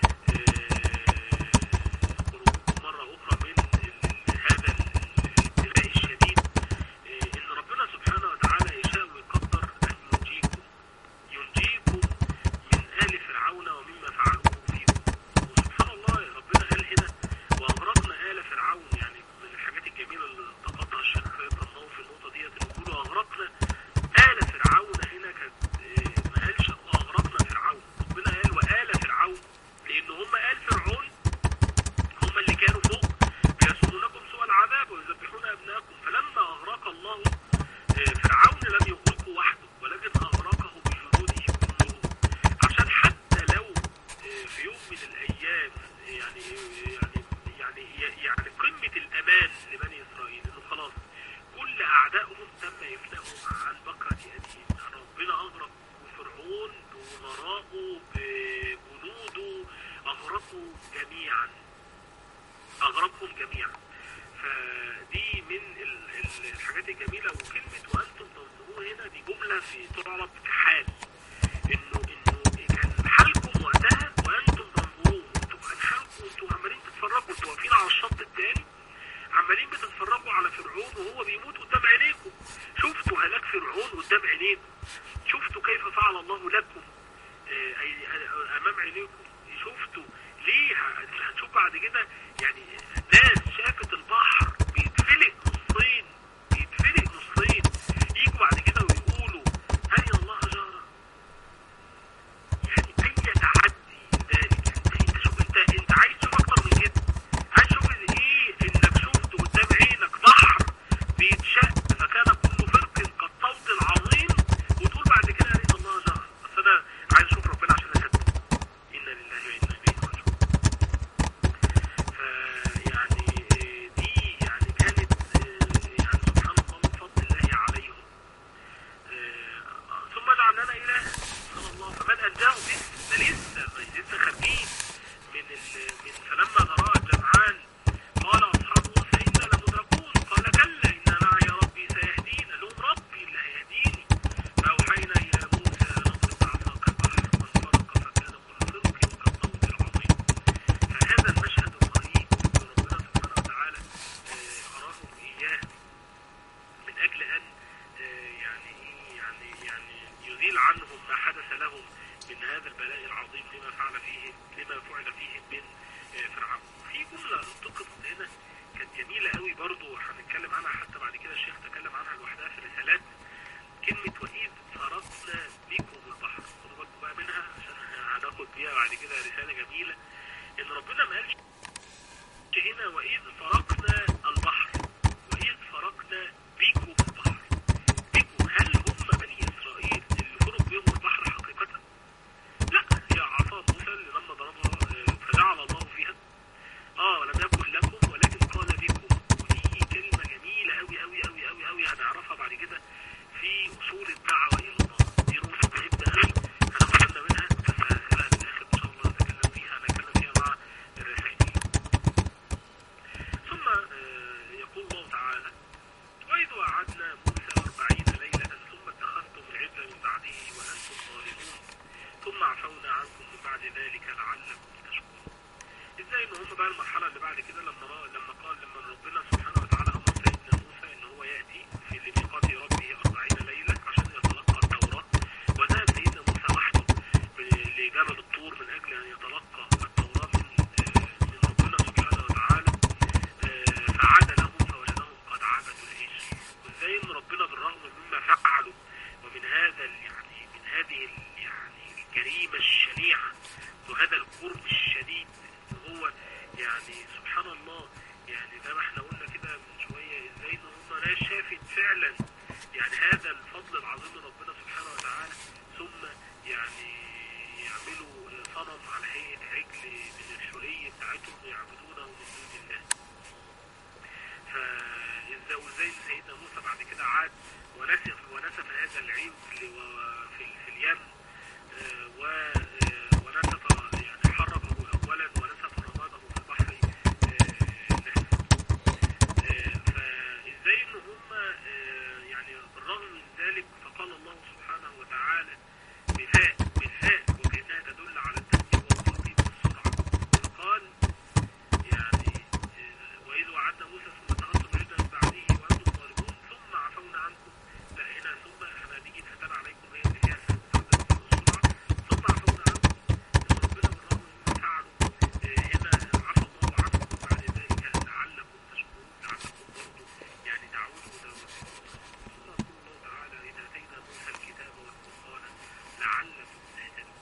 Speaker 1: خروجكم مرة أخرى من ال- هذا الابتلاء الشديد آه، إن ربنا سبحانه وتعالى يشاء ويقدر أن ينجيكم ينجيكم من آل فرعون ومما فعلوه فيكم وسبحان الله ربنا قال هنا وأغرقنا آل فرعون يعني من الحاجات الجميلة اللي التقطها الشيخ خالد طناوي في النقطة ديت إنه بيقولوا أغرقنا آل فرعون هنا كانت آه، ما قالش أغرقنا فرعون ربنا قال وآل فرعون لأن هم آل فرعون هم اللي كانوا فوق بيسومونكم سوء العذاب ويذبحون أبناءكم فلما أغرق الله آه، فرعون لم يغرقه وحده ولكن أغرقه بجنوده كلهم عشان حتى لو آه، في يوم من الأيام يعني يعني يعني يعني قمة الأمان لبني إسرائيل إنه خلاص كل أعدائهم تم إفنائهم عن بكرة أيديهم يعني ربنا أغرق فرعون بوزرائه بجنوده أغرقوا جميعا أغرقهم جميعا فدي من ال- ال- الحاجات الجميلة وكلمة وأنتم تنظرون هنا دي جملة في تعرف كحال إنه إنه كان حالكم وقتها وأنتم تنظرون أنتم كان حالكم أنتم عمالين تتفرجوا أنتوا واقفين على الشط التاني عمالين بتتفرجوا على فرعون وهو بيموت قدام عينيكم شفتوا هلاك فرعون قدام عينيكم شفتوا كيف فعل الله لكم آه، أي- آه، امام عينيكم شفتوا ليه ه- هنشوف بعد كده يعني ناس شافت البحر بيتفلق نصين بيتفلق نصين يجوا بعد كده ويقولوا هل الله جارة يعني اي تعدي ذلك انت انت شوف انت انت عايز تشوف اكتر من كده عايز تشوف ايه انك شفت قدام عينك بحر بيتشق فكان كل فرق كالصوت العظيم وتقول بعد كده ان الله جار بس انا عايز اشوف ربنا عشان اصدق انا لله وانا اليه راجعون فيعني آه، دي يعني كانت آه، يعني سبحان الله من فضل الله عليهم آه، ثم جعلنا إله سبحان الله فمن أنجاه به ده لسه لسه خارجين من ال... من فلما تراءى الجمعان قال أصحاب موسى إنا لمدركون قال كلا إن معي ربي سيهدين قال لهم ربي اللي هيهديني فأوحينا إلى موسى أن اضرب بعصاك البحر فانفلق فكان كل فرق كالطود العظيم فهذا المشهد الرهيب اللي ربنا سبحانه وتعالى آه، أراهم إياه من أجل أن آه، يعني إيه يعني يعني يزيل عنهم ما حدث لهم من هذا البلاء العظيم لما فعل فيهم لما فعل فيهم من آه، فرعون. في جملة انتقدت هنا كانت جميلة قوي برضو هنتكلم عنها حتى بعد كده الشيخ تكلم عنها لوحدها في رسالات كلمة وإذ فرقنا بكم البحر خدوا بالكم بقى منها عشان هناخد بيها بعد كده كده رسالة جميلة ان ربنا ما قالش هنا واذ فرقنا البحر واذ فرقنا بيكم البحر بيكم هل هم بني اسرائيل اللي فرق بهم البحر حقيقة؟ لا هي عصا موسى اللي لما ضربها آه، فجعل الله فيها اه لم يكن لكم ولكن قال بكم ودي كلمة جميلة أوي أوي أوي أوي أوي هنعرفها بعد كده في أصول الدعوة إلى الله دي نقطة مهمة أوي هناخدنا منها بس هسيبها للآخر إن شاء الله نتكلم فيها نتكلم فيها مع الرسائل ثم آه، يقول الله تعالى وإذ وعدنا موسى أربعين ليلة ثم اتخذتم العجل من بعده وأنتم ظالمون ثم عفونا عنكم من بعد ذلك لعلكم تشكرون ازاي ان هم بقى المرحله اللي بعد كده لما را... لما قال لما ربنا سبحانه وتعالى امر سيدنا موسى ان هو ياتي في لميقات ربه 40 ليله عشان يتلقى التوراه وذهب سيدنا موسى وحده ب- لجبل الطور من اجل ان يتلقى التوراه من آه، من ربنا سبحانه وتعالى آه، فعاد لهم فوجدهم قد عبدوا العيش وازاي ان ربنا بالرغم مما فعلوا ومن هذا ال- يعني من هذه ال- يعني الجريمه الشنيعه وهذا القرب الشديد هو يعني سبحان الله يعني زي ما احنا قلنا كده من شويه ازاي ان هم ناس شافت فعلا يعني هذا الفضل العظيم من ربنا سبحانه وتعالى ثم يعني يعملوا صنم على هيئه عجل من الحلي بتاعتهم ويعبدونه من دون الله. فازاي وازاي إن سيدنا موسى بعد كده عاد ونسف ونسف هذا العجل و- في في اليم آه، و آه، ونسف يعني حركه اولا ونسف رماده في البحر آه، نسفا. آه، فازاي ان هم آه، يعني بالرغم من ذلك فقال الله سبحانه وتعالى بفاء بالفاء وكانها تدل على الترتيب والترتيب والسرعه قال يعني آه، وإذ وعدنا موسى ثم تخذتم العجل من بعده وأنتم ظالمون ثم عفونا عنكم لا هنا ثم احنا هنيجي فتاب عليكم هي اللي فيها السرعة ثم عفونا عنكم إن ربنا بالرغم مما فعلوا آه، هنا عفى الله عنكم بعد ذلك لعلكم تشكرون لعلكم برضه يعني تعودوا ودوامكم ثم يقول الله تعالى إذ آتينا موسى الكتاب والفرقان لعلكم تهتدون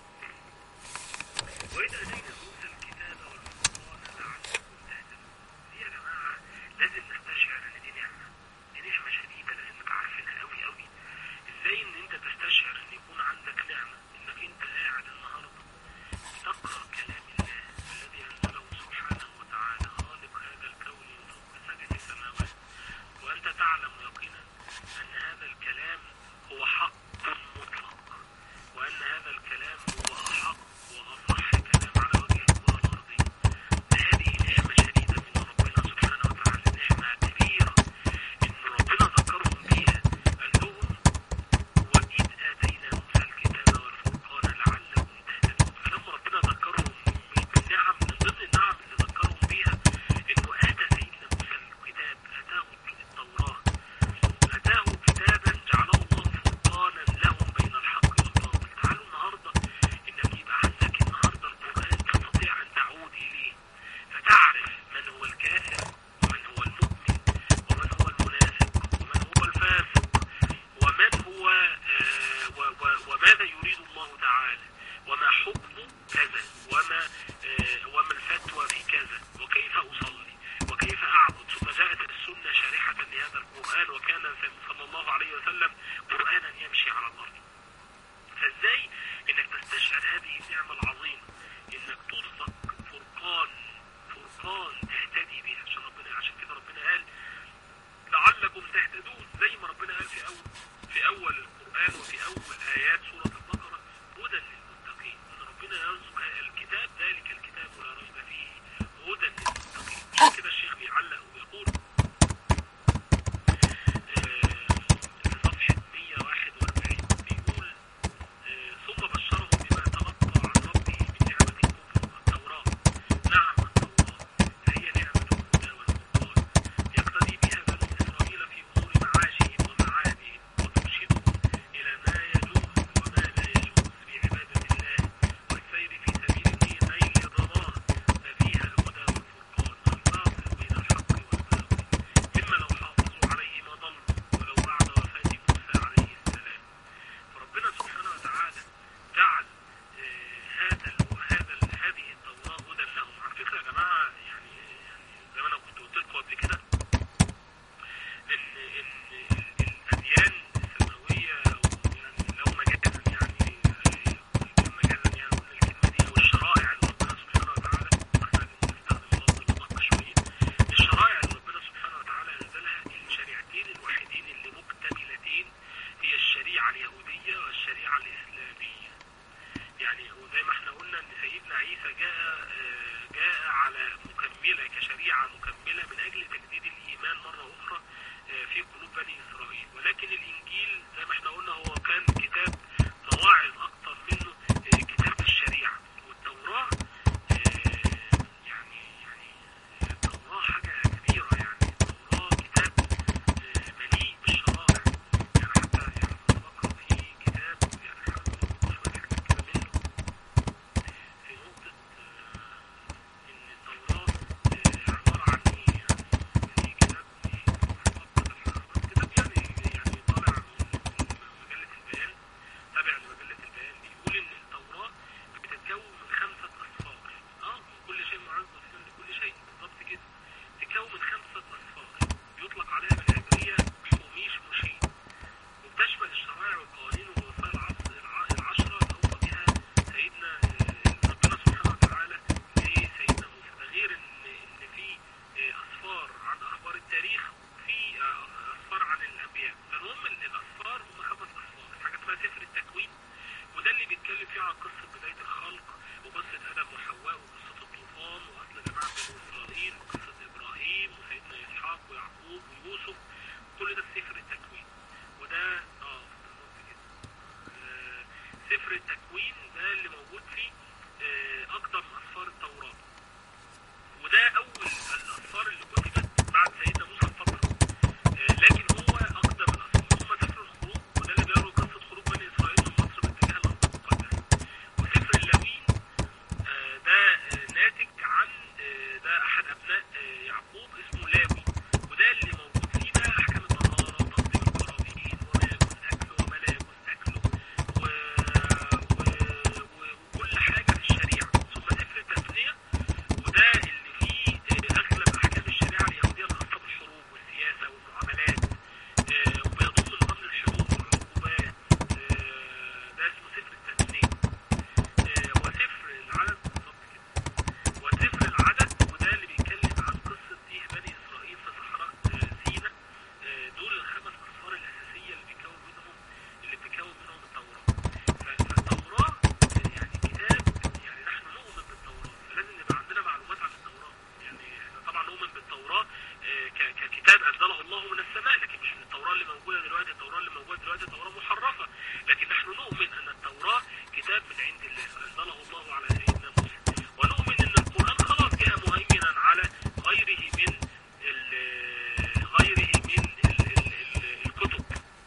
Speaker 1: وإذ آتينا موسى الكتاب والفرقان لعلكم تهتدون دي يا جماعة لازم نستشعر إن دي نعمة دي نعمة شديدة لأنك عارفينها أوي أوي إزاي إن أنت تستشعر إن يكون عندك نعمة إنك أنت قاعد النهاردة بتقرأ كلام الله الذي أنزله سبحانه وتعالى خالق هذا الكون من فوق سبع سماوات وأنت تعلم يقينا أن هذا الكلام هو حق مطلق وأن هذا الكلام هو أحق وأصح كلام على وجه الكرة الأرضية هذه نعمة شديدة من ربنا سبحانه وتعالى نعمة كبيرة إن ربنا ذكرهم بيها قال لهم وإذ آتينا موسى الكتاب والفرقان لعلكم تهتدون فلما ربنا ذكرهم بالنعم من ضمن النعم اللي ذكرهم بيها إنه آتى سيدنا موسى الكتاب آتاه التوراة أتاه كتابا جعله الله فرقانا لهم بين الحق والباطل تعالوا النهاردة إنك يبقى عندك النهاردة القرآن تستطيع أن تعود إليه فتعرف من هو الكافر ومن هو المؤمن ومن هو المنافق ومن هو الفاسق ومن هو آه، و- و- وماذا يريد الله تعالى وما حكم كذا وما آه، وما الفتوى في كذا وكيف أصلي وكيف أعبد ثم جاءت السنة شارحة لهذا القرآن وكان صلى الله عليه وسلم قرآنا يمشي على الأرض فازاي انك تستشعر هذه النعمة العظيمة انك ترزق فرقان فرقان تهتدي بها عشان ربنا عشان كده ربنا قال لعلكم تهتدون زي ما ربنا قال في اول في اول القرآن وفي اول ايات سورة البقرة هدى للمتقين ان ربنا يرزق الكتاب ذلك الكتاب لا ريب فيه هدى للمتقين عشان كده الشيخ بيعلق ويقول آه، في صفحة 141 بيقول لكن الانجيل زي ما احنا قلنا هو كان كتاب مواعظ اكتر منه آه، كتاب في الشريعه والتوراه آه، يعني يعني التوراه حاجه كبيره يعني التوراه كتاب آه، مليء بالشرائع يعني حتى يعني كنت بقرا في كتاب يعني حاول شويه حاجات كده منه في نقطه آه، ان التوراه آه، عباره عن ايه يعني في كتاب في مفقد الحرارات كتاب يعني يعني طالع من من مجله البيان تابع لمجله البيان بيقول ان التوراه بتتكون من خمسه اصفار اه كل شيء معد تفصيل لكل شيء بالظبط كده تتكون من خمسه اصفار يطلق عليها بالعبريه حميش مشيد وبتشمل الشرائع والقوانين والوصايا العصر الع- العشرة اللي أوصى بها سيدنا آه، ربنا سبحانه وتعالى لسيدنا موسى ده غير إن إن في آه، أسفار عن أخبار التاريخ وفي آه، أسفار عن الأنبياء فالمهم ال- الأسفار هم خمس أسفار حاجة اسمها سفر التكوين وده اللي بيتكلم فيه عن قصة بداية الخلق وقصة آدم وحواء وقصة الطوفان وأصل جماعة بني إسرائيل وقصة إبراهيم وسيدنا إسحاق ويعقوب ويوسف كل ده في سفر التكوين وده اه بالظبط كده آه، سفر التكوين ده اللي موجود فيه آه، اقدم اسفار التوراة وده اول الاسفار اللي كتبت بعد سيدنا موسى بفترة آه، لكن هو اقدم الاسفار ثم سفر الخروج وده اللي بيروي قصة خروج بني اسرائيل من مصر باتجاه الارض المقدسة وسفر اللاويين آه، ده آه، ناتج عن آه، ده احد ابناء آه، يعقوب اسمه لاوي وده اللي موجود فيه بقى احكام الطهاره وتقديم القرابين وما يجوز اكله وما لا يجوز اكله و... و... و... وكل حاجه في الشريعه ثم سفر التثنيه وده اللي فيه آه، اغلب احكام الشريعه اليهوديه الخاصه بالحروب والسياسه والمعاملات آه، وبيضم نظام الحدود والعقوبات آه، ده اسمه سفر التثنيه آه، وسفر العدد بالظبط كده وسفر العدد وده اللي بيتكلم عن قصة ايه بني اسرائيل في صحراء آه، سيناء آه، دول الخمس اسفار الاساسية اللي بيكون منهم اللي بتكون منهم التوراة ف- فالتوراة آه، يعني كتاب يعني نحن نؤمن بالتوراة فلازم يبقى عندنا معلومات عن التوراة يعني احنا طبعا نؤمن بالتوراة آه، ك- ككتاب انزله الله من السماء لكن مش التوراة اللي موجودة دلوقتي التوراة اللي موجودة دلوقتي توراة محرفة لكن نحن نؤمن ان التوراة كتاب من عند الله انزله الله على سيدنا موسى ونؤمن ان القرآن خلاص جاء مهيمنا على غيره من ال- غيره من ال- ال- ال- الكتب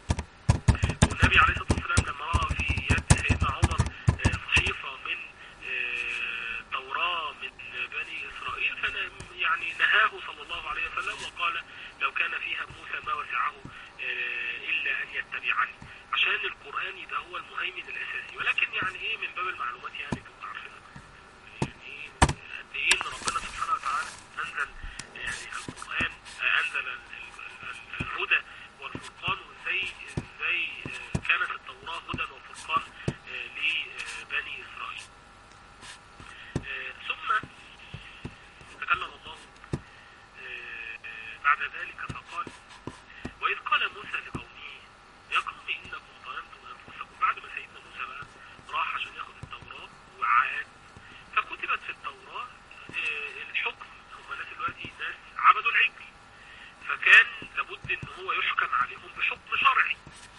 Speaker 1: والنبي عليه الصلاة والسلام لما رأى في يد سيدنا عمر آه، صحيفة من آه، توراة من بني إسرائيل فن يعني نهاه صلى الله عليه وسلم وقال لو كان فيها موسى ما وسعه آه، إلا أن يتبعني عشان القرآن يبقى هو المهيمن الأساسي ولكن يعني إيه من باب المعلومات يعني تبقى عارفينها يعني إيه قد إيه إن ربنا سبحانه وتعالى أنزل يعني القرآن آه، أنزل ال- ال- ال- الهدى والفرقان وإزاي إزاي آه، كانت التوراة هدى وفرقان آه، لبني إسرائيل آه، ثم تكلم الله آه، آه، بعد ذلك فقال وإذ قال موسى لقومه يا قوم إنكم ظلمتم أنفسكم بعد ما سيدنا موسى بقى راح عشان ياخد التوراة وعاد فكتبت في التوراة آه، الحكم هم ناس دلوقتي ناس عبدوا العجل فكان لابد ان هو يحكم عليهم بحكم شرعي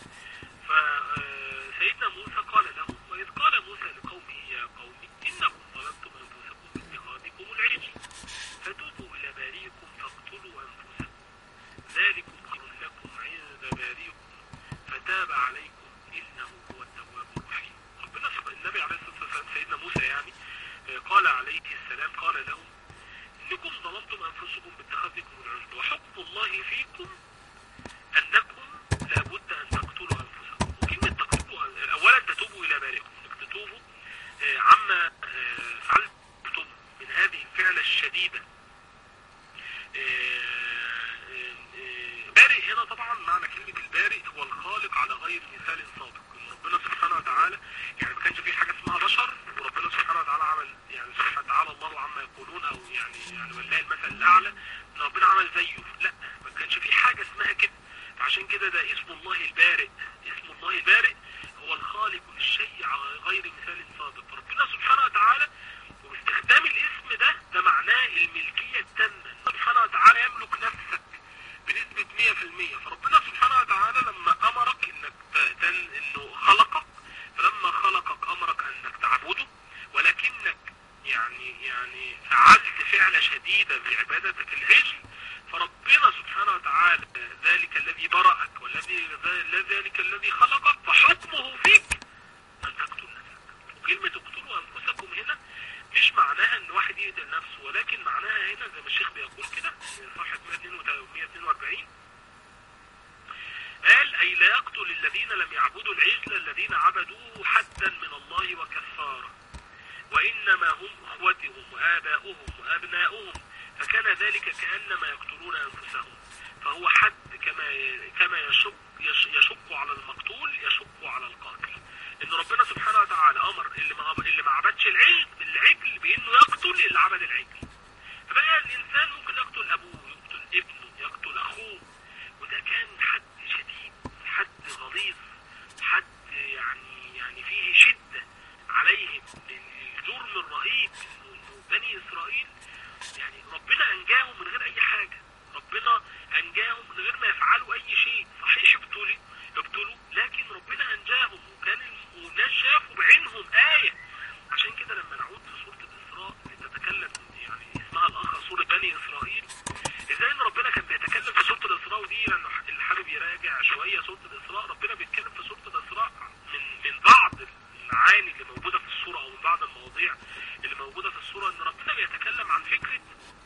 Speaker 1: فسيدنا موسى قال لهم وإذ قال موسى لقومه يا قوم إنكم ظلمتم أنفسكم باتخاذكم العجل فتوبوا إلى باريكم فاقتلوا أنفسكم ذلكم خير لكم عند باريكم فتاب عليكم إنه هو التواب الرحيم ربنا سبحانه النبي عليه الصلاة والسلام سيدنا موسى يعني آه، قال عليه السلام قال لهم إنكم ظلمتم أنفسكم باتخاذكم العجل وحكم الله فيكم أنكم لابد أن تقتلوا أنفسكم وكلمة تقتلوا أولا تتوبوا إلى بارئكم إنك تتوبوا آه، عما آه، فعلتم من هذه الفعلة الشديدة آه، آه، آه، بارئ هنا طبعا معنى كلمة البارئ هو الخالق على غير مثال سابق إن ربنا سبحانه وتعالى يعني ما كانش في حاجة اسمها بشر وربنا سبحانه وتعالى عمل يعني سبحانه وتعالى الله عما يقولون او يعني يعني ولله المثل الاعلى ان ربنا عمل زيه لا ما كانش في حاجة اسمها كده فعشان كده ده اسم الله البارئ اسم الله البارئ هو الخالق للشيء على غير مثال سابق فربنا سبحانه وتعالى واستخدام الاسم ده ده معناه الملكية التامة سبحانه وتعالى يملك نفسك بنسبة 100% فربنا سبحانه وتعالى لما امر كلمة اقتلوا انفسكم هنا مش معناها ان واحد يقتل نفسه ولكن معناها هنا زي ما الشيخ بيقول كده في صفحة 142 قال اي لا يقتل الذين لم يعبدوا العجل الذين عبدوه حدا من الله وكفارا وانما هم اخوتهم واباؤهم وابناؤهم فكان ذلك كانما يقتلون انفسهم فهو حد كما كما يشق يش- يشق على المقتول يشق على القاتل ان ربنا سبحانه وتعالى امر اللي ما اللي ما عبدش العجل العجل بانه يقتل اللي عبد العجل فبقى الانسان ممكن يقتل ابوه يقتل ابنه يقتل اخوه وده كان حد شديد حد غليظ حد يعني يعني فيه شدة عليهم الجرم الرهيب انه إنه بني اسرائيل يعني ربنا انجاهم من غير اي حاجة ربنا انجاهم من غير ما يفعلوا اي شيء صحيح ابتلوا ابتلوا لكن ربنا انجاهم وكان الم- والناس شافوا بعينهم آية عشان كده لما نعود في سورة الإسراء بتتكلم يعني اسمها الأخ سورة بني إسرائيل ازاي ان ربنا كان بيتكلم في سورة الإسراء ودي لأنه اللي حابب يراجع شوية سورة الإسراء ربنا بيتكلم في سورة الإسراء من من بعض المعاني اللي موجودة في السورة أو من بعض المواضيع اللي موجودة في السورة ان ربنا بيتكلم عن فكرة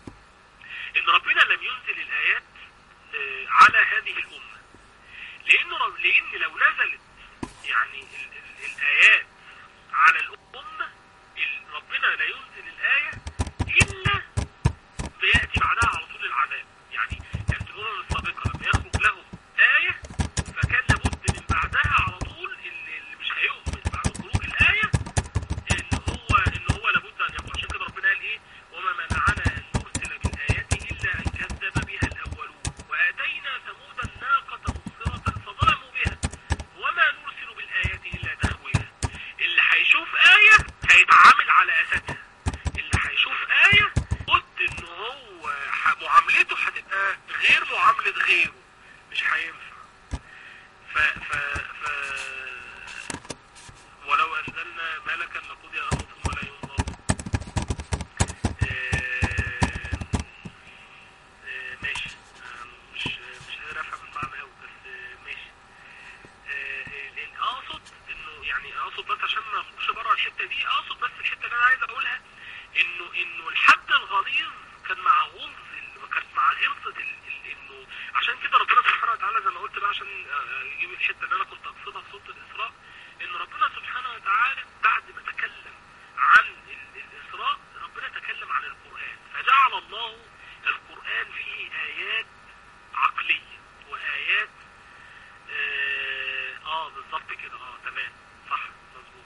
Speaker 1: ان ربنا لم ينزل الآيات آه، على هذه الأمة لأنه رب- لأن لو نزلت يعني ال ال الآيات على الأمة ال- ربنا لا ينزل الآية إلا بيأتي بعدها على طول العذاب يعني كانت الأمم السابقة لما يخرج لهم آية فكان لابد من بعدها على طول اللي اللي مش هيؤمن بعد خروج الآية ان هو ان هو لابد ان يقول عشان كده ربنا قال ايه وما منعنا ان نرسل بالايات الا ان كذب بها الاولون واتينا ثمود الناقه مبصره فظلموا بها وما نرسل بالايات الا تخويفا اللي هيشوف ايه هيتعامل على اساسها اللي هيشوف ايه قد ان هو ح- معاملته هتبقى غير معامله غيره مش هينفع ف ف ف ولو أنزلنا ملكا لقضي الأمر ثم لا ينظر آه، آه، ماشي آه، مش مش قادر أفهم المعنى أوي بس آه، ماشي آه، آه، أقصد إنه يعني أقصد بس عشان ما أخرجش بره الحتة دي أقصد بس الحتة اللي أنا عايز أقولها إنه إنه الحد الغليظ كان مع غلظ ال- كانت مع غلظة ال- ال- إنه عشان كده ربنا سبحانه وتعالى زي ما قلت بقى عشان آه، أجيب الحتة اللي أنا كنت أقصدها في سورة الإسراء ان ربنا سبحانه وتعالى بعد ما تكلم عن ال- الاسراء ربنا تكلم عن القرآن فجعل الله القرآن فيه ايات عقلية وايات اه, آه بالظبط كده اه تمام صح مظبوط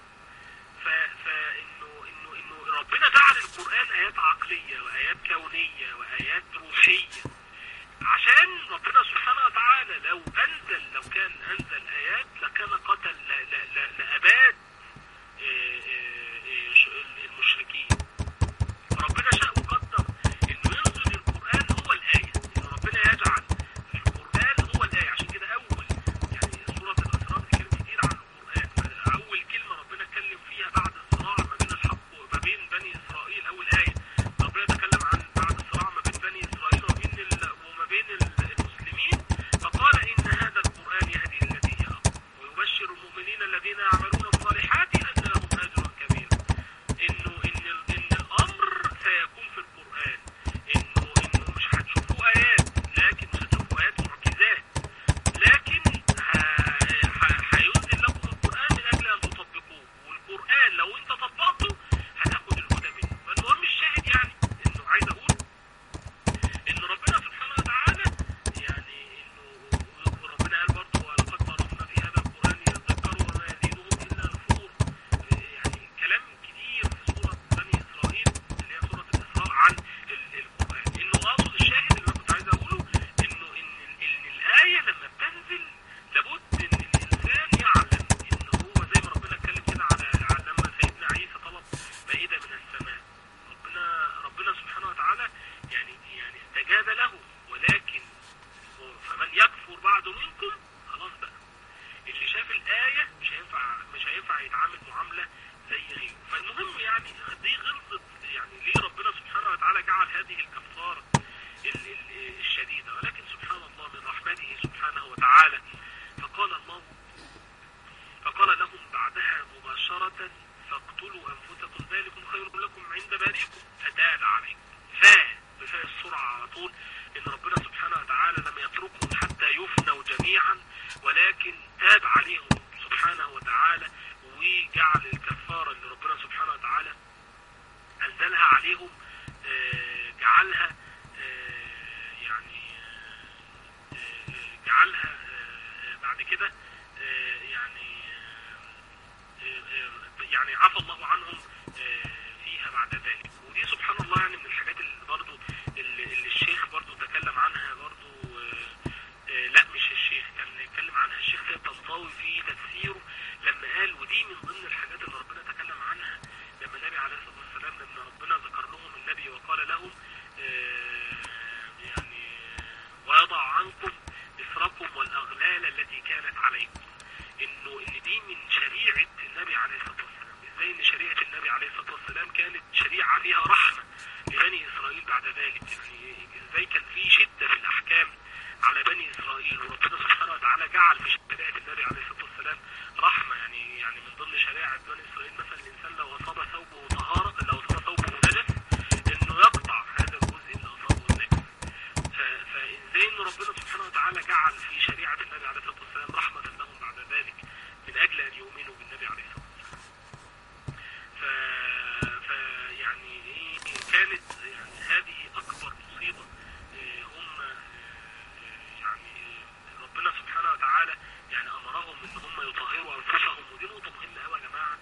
Speaker 1: ف- فانه انه انه ربنا جعل القرآن ايات عقلية وايات كونية وايات روحية عشان ربنا سبحانه وتعالى لو انزل لو كان انزل ايات لكان قتل ل- ل- ل- لاباد آه، آه، آه، ش- المشركين فربنا شاء وقدر انه ينزل القران هو الايه ان ربنا يجعل القران هو الايه عشان كده اول يعني سوره الاسراء بتتكلم كتير عن القران اول كلمه ربنا اتكلم فيها بعد الصراع ما بين الحق وما بين بني اسرائيل اول ايه ربنا تكلم عن بعد الصراع ما بين بني اسرائيل وما بين ال- وما بين ال- المسلمين فقال ان هذا القران يهدي التي هي اقوم ويبشر المؤمنين الذين يعملون الصالحات ان لهم اجرا كبيرا انه ان ال- ان الامر سيكون في القران انه انه مش هتشوفوا ايات لكن مش هتشوفوا ايات معجزات لكن ه- ه- هينزل لكم القران من اجل ان تطبقوه والقران لو انت طبقته هتاخد الهدى منه فالمهم الشاهد يعني انه عايز اقول ان ربنا سبحانه وتعالى يعني انه ربنا قال برضه ولقد صرفنا في هذا القران يذكروا وما يزيدهم الا نفور يعني كلام كتير في سوره بني اسرائيل اللي هي سوره الاسراء عن ال- القران انه اقصد الشاهد اللي انا كنت عايز اقوله انه ان ان الايه لما بتنزل لابد ان الانسان يعلم ان هو زي ما ربنا اتكلم كده على على لما سيدنا عيسى طلب مائده من السماء ربنا ربنا سبحانه وتعالى يعني يعني استجاب له ولكن فمن يكفر بعد منكم خلاص بقى اللي شاف الآية مش هينفع مش هينفع يتعامل معاملة زي غيره فالمهم يعني دي غلطة يعني ليه ربنا سبحانه وتعالى جعل هذه الكفارة ال- ال- الشديدة ولكن سبحان الله من رحمته سبحانه وتعالى فقال الله فقال لهم بعدها مباشرة فاقتلوا أنفسكم ذلكم خير لكم عند بارئكم فتاب عليكم فا بفاء السرعة على طول إن ربنا سبحانه وتعالى لم يتركهم حتى يفنوا جميعا ولكن تاب عليهم سبحانه وتعالى وجعل الكفارة اللي ربنا سبحانه وتعالى أنزلها عليهم آه، جعلها آه، يعني آه، آه، جعلها آه، آه، بعد كده آه، يعني آه، آه، يعني عفى الله عنهم آه، فيها بعد ذلك ودي سبحان الله يعني من الحاجات اللي برضو اللي, اللي الشيخ برضو تكلم عنها برضو آه، آه، لا مش الشيخ كان اتكلم عنها الشيخ سيد طنطاوي في تفسيره لما قال ودي من ضمن الحاجات اللي ربنا تكلم عنها لما النبي عليه الصلاه والسلام لما ربنا ذكر لهم النبي وقال لهم آه، يعني ويضع عنكم إثركم والأغلال التي كانت عليكم إنه إن دي من شريعة النبي عليه الصلاة والسلام إزاي إن شريعة النبي عليه الصلاة والسلام كانت شريعة فيها رحمة لبني إسرائيل بعد ذلك يعني إزاي كان في شدة في الأحكام على بني إسرائيل وربنا سبحانه وتعالى جعل في شريعة النبي عليه الصلاة والسلام رحمة يعني يعني من ضمن شريعة بني إسرائيل مثلا الإنسان لو أصاب ثوبه طهارة لو أصاب ثوبه نجس إنه يقطع هذا الجزء اللي أصابه النجس ف- فازاي ان ربنا سبحانه وتعالى جعل في شريعه النبي عليه الصلاه والسلام رحمه لهم بعد ذلك من اجل ان يؤمنوا بالنبي عليه الصلاه والسلام. ف... ف يعني ايه كانت يعني هذه اكبر مصيبه آه، هم آه، يعني آه، ربنا سبحانه وتعالى يعني امرهم ان هم يطهروا انفسهم ودي نقطه مهمه قوي يا جماعه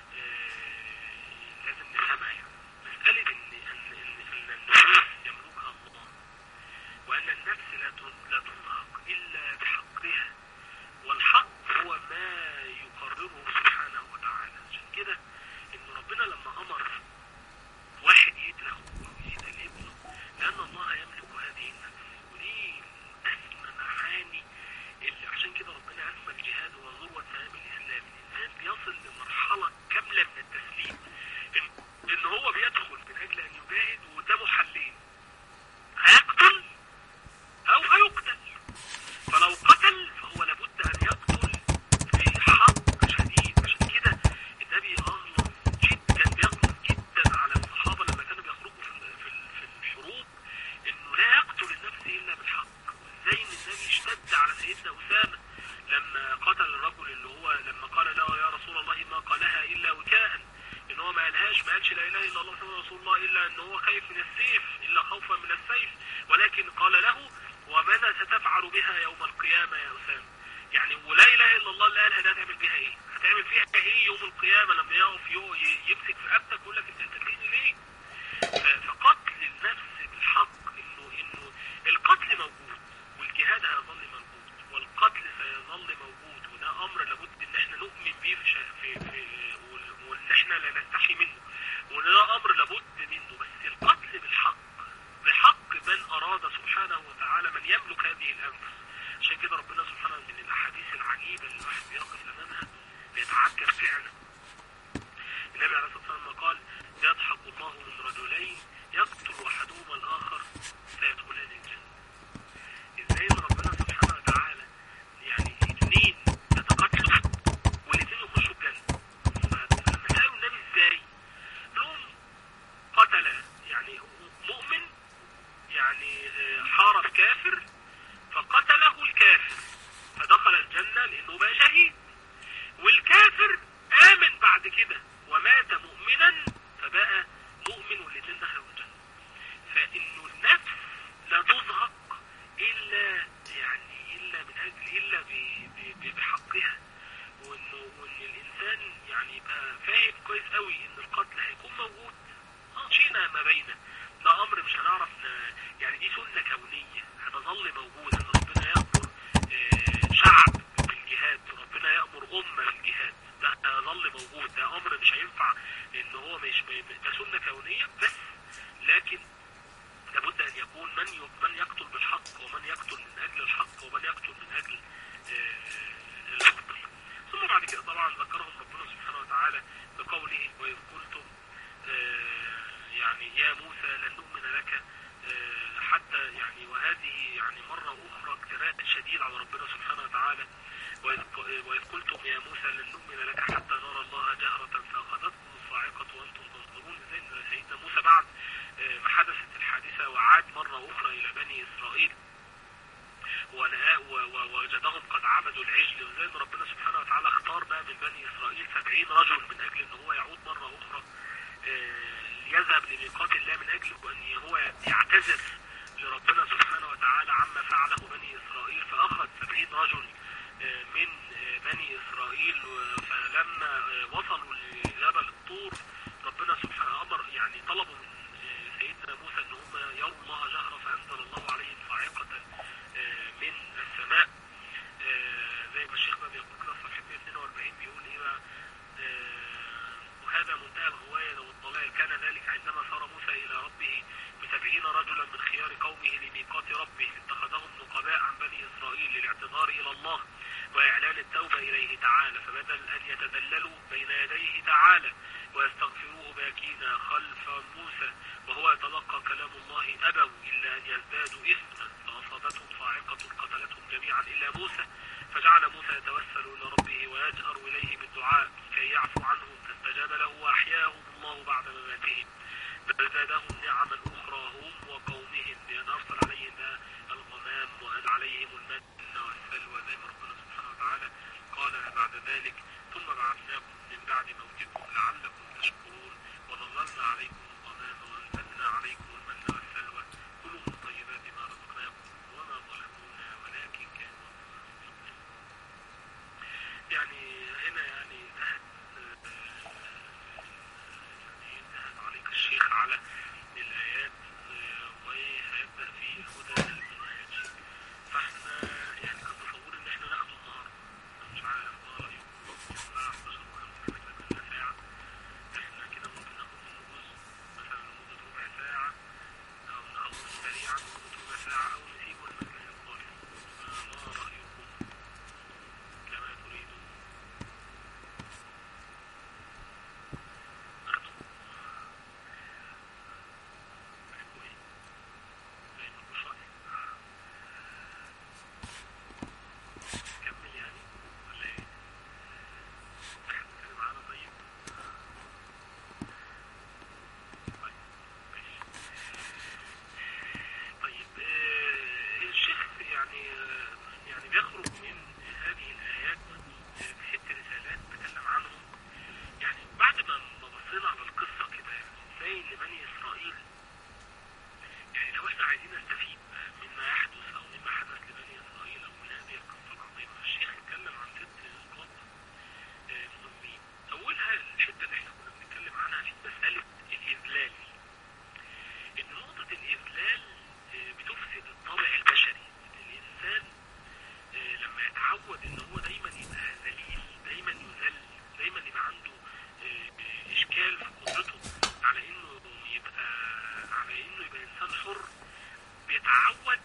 Speaker 1: آه، لازم نفهمها يعني مساله ان ان ان, إن النفوس يملكها الله وأن النفس لا تن- لا تنهق إلا بحقها والحق هو ما يقرره سبحانه وتعالى عشان كده إن ربنا لما أمر واحد يقتل أخوه أو يقتل ابنه لأن الله يملك هذه النفس ودي من أسمى معاني اللي عشان كده ربنا أسمى الجهاد هو ذروة سهام الإسلام الإنسان بيصل لمرحلة كاملة من التسليم إن, إن هو بيدخل من أجل أن يجاهد وقدامه حلين هيقتل أو هيقتل فلو قتل فهو لابد أن يقتل في حق شديد عشان كده النبي أغلظ جدا بيغلظ جدا على الصحابة لما كانوا بيخرجوا في ال- في ال- في الحروب إنه لا يقتل النفس إلا بالحق وإزاي إن النبي اشتد على سيدنا أسامة لما قتل الرجل اللي هو لما قال له يا رسول الله ما قالها إلا وكاء ان هو ما قالهاش ما قالش لا اله الا الله محمد رسول الله الا ان هو خايف من السيف الا خوفا من السيف ولكن قال له وماذا ستفعل بها يوم القيامة يا أسامة يعني ولا اله الا الله اللي قالها ده هتعمل بيها ايه هتعمل فيها ايه يوم القيامة لما يقف يو- ي- يمسك في رقبتك ويقول لك انت هتديني ليه ف- فقتل النفس بالحق انه انه القتل موجود والجهاد هيظل موجود والقتل سيظل موجود وده امر لابد ان احنا نؤمن بيه في, شا- في, في وال- وان احنا لا نستحي منه وده امر لابد منه بس القتل بالحق بحق من اراد سبحانه وتعالى من يملك هذه الانفس عشان كده ربنا سبحانه من الاحاديث العجيبه اللي الواحد بيقف امامها بيتعجب فعلا النبي عليه الصلاه والسلام قال يضحك الله من رجلين يقتل احدهما الاخر فيدخلان الجنه ازاي ان ربنا سبحانه وتعالى يعني اثنين يتقاتلوا والاثنين يخشوا الجنه فلما سالوا النبي ازاي لهم قتل يعني مؤمن يعني آه، حارب كافر فقتله الكافر فدخل الجنة لأنه بقى شهيد والكافر آمن بعد كده ومات مؤمنا فبقى مؤمن والاثنين دخلوا الجنة فإنه النفس لا تزهق إلا يعني إلا من أجل إلا ب- ب- بحقها وإنه وإن الإنسان يعني يبقى فاهم كويس قوي إن القتل هيكون موجود اه شئنا ما بينا ده امر مش هنعرف ن- يعني دي سنه كونيه هتظل موجوده ان ربنا يامر آه، شعب بالجهاد ربنا يامر امه بالجهاد ده هيظل موجود ده امر مش هينفع ان هو مش ده سنه كونيه بس لكن لابد ان يكون من ي- من يقتل بالحق ومن يقتل من اجل الحق ومن يقتل من اجل آه، الباطل ثم بعد كده طبعا ذكرهم ربنا سبحانه وتعالى بقوله واذ قلتم آه، يعني يا موسى لن نؤمن لك آه، حتى يعني وهذه يعني مرة أخرى اجتراء شديد على ربنا سبحانه وتعالى وإذ ق- وإذ قلتم يا موسى لن نؤمن لك حتى نرى الله جهرة فأخذتكم تعالى ويستغفروه باكين خلف موسى وهو يتلقى كلام الله أبوا إلا أن يزدادوا إثما فأصابتهم صاعقة قتلتهم جميعا إلا موسى فجعل موسى يتوسل إلى ربه ويجأر إليه بالدعاء كي يعفو عنهم فاستجاب له وأحياهم الله بعد مماتهم بل زادهم نعما أخرى هم وقومهم بأن أرسل عليهم الغمام وأن عليهم المن والسلوى زي ما ربنا سبحانه وتعالى قال بعد ذلك ثم بعثناكم من بعد موتكم لعلكم تشكرون وظللنا عليكم الغمام وأنزلنا عليكم المن والسلوى كلوا من طيبات ما رزقناكم وما ظلمونا ولكن كانوا أنفسهم يعني هنا يعني انتهت آه، يعني انتهت عليك الشيخ على الآيات آه، وهيبدأ في هدى المنهج فاحنا يعني كنت تصور ان احنا ناخده النهارده أنا مش عارف ما رأيكم الساعة 11 و5 كده ساعة احنا كده ممكن ناخد منه جزء مثلا لمدة ربع ساعة أو نخلص سريعا لمدة ربع ساعة أو نسيبه المجلس القادم فما رأيكم كما تريدون ناخده رأيكم ايه؟ زي ما مش رأيك كمل يعني ولا ايه؟ تتكلم معانا طيب؟ طيب ماشي طيب آه، الشيخ يعني آه، يعني بيخرج من هذه الآيات بست رسالات تكلم عنهم يعني بعد ما ما بصينا على القصة كده ازاي ان بني إسرائيل يعني لو احنا عايزين نستفيد مما يحدث او مما حدث لبني اسرائيل او من هذه القصه العظيمه الشيخ اتكلم عن ست نقاط آه، مهمين اولها الحته اللي احنا كنا بنتكلم عنها في مساله الاذلال ان نقطه الاذلال آه، بتفسد الطابع البشري الانسان آه، لما يتعود ان هو دايما يبقى ذليل دايما يذل دايما يبقى عنده آه، آه، اشكال في قدرته على انه يبقى على انه يبقى انسان حر بيتعود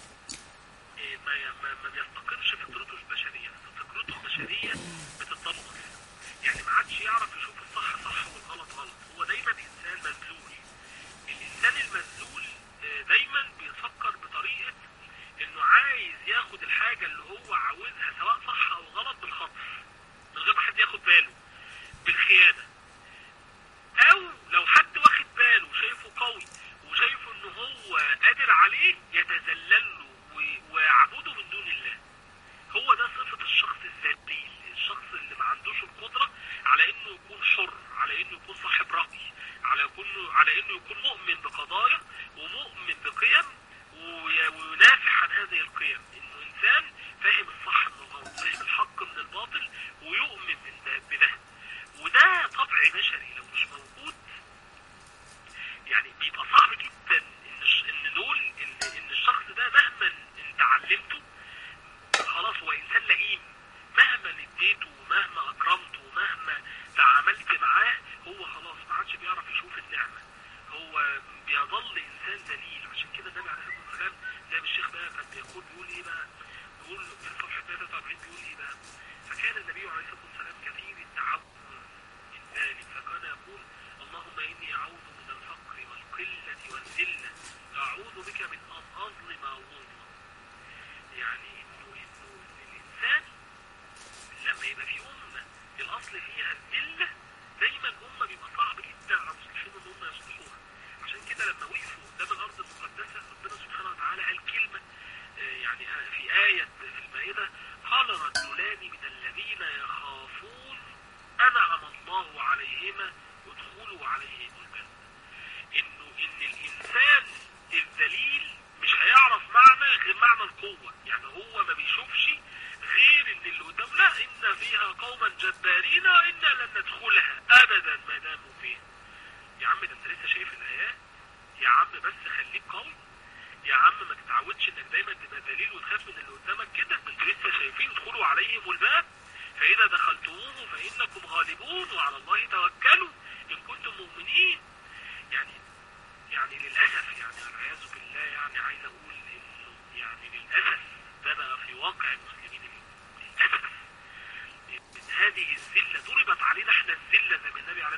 Speaker 1: آه، ما ما ما بيستقرش فطرته البشريه فطرته البشريه بتتدمر يعني ما عادش يعرف يشوف الصح صح والغلط غلط هو دايما انسان مذلول الانسان المذلول آه، دايما بيفكر بطريقه انه عايز ياخد الحاجه اللي هو عاوزها سواء صح او غلط بالخطف من غير ما حد ياخد باله بالخيانه او لو حد واخد باله وشايفه قوي وشايفه ان هو قادر عليه يتذلل له و- ويعبده من دون الله هو ده صفة الشخص الذليل الشخص اللي ما عندوش القدرة على انه يكون حر على انه يكون صاحب رأي على يكون على انه يكون مؤمن بقضايا ومؤمن بقيم وي- وينافح عن هذه القيم انه انسان فاهم الصح من الغلط فاهم الحق من الباطل ويؤمن من ده بده وده طبع بشري لو مش موجود يعني بيبقى صعب جدا ان الش- ان دول ان ان الشخص ده مهما انت علمته خلاص هو انسان لئيم مهما اديته ومهما اكرمته ومهما تعاملت معاه هو خلاص ما عادش بيعرف يشوف النعمه هو بيظل انسان ذليل عشان كده النبي عليه الصلاه والسلام زي ما الشيخ بقى كان بيقول بيقول ايه بقى بيقول في صفحه 43 بيقول ايه بقى فكان النبي عليه الصلاه والسلام كثير التعوذ من ذلك فكان يقول اللهم اني اعوذ من الفقر والقله والذله اعوذ بك من ان اظلم او اظلم يعني انه انه الانسان لما يبقى في امه الاصل فيها الذله دايما امه بيبقى صعب جدا على المصلحين ان هم يصلحوها عشان كده لما وقفوا قدام الارض المقدسه ربنا سبحانه وتعالى قال كلمه آه، يعني آه، في ايه في المائده قال رجلان من الذين يخافون انعم الله عليهما ادخلوا عليهم الجنه انه ان الانسان الذليل مش هيعرف معنى غير معنى القوة يعني هو ما بيشوفش غير ان اللي قدام لا ان فيها قوما جبارين وانا لن ندخلها ابدا ما داموا فيها يا عم ده انت لسه شايف الايات يا عم بس خليك قوي يا عم ما تتعودش انك دايما تبقى ذليل وتخاف من اللي قدامك كده ده انتوا لسه شايفين ادخلوا عليهم الباب فاذا دخلتموه فانكم غالبون وعلى الله توكلوا ان كنتم مؤمنين يعني يعني للأسف يعني والعياذ بالله يعني عايز أقول إنه يعني للأسف ده بقى في واقع المسلمين اليوم للأسف إن هذه الذلة ضربت علينا احنا الذلة زي ما النبي عليه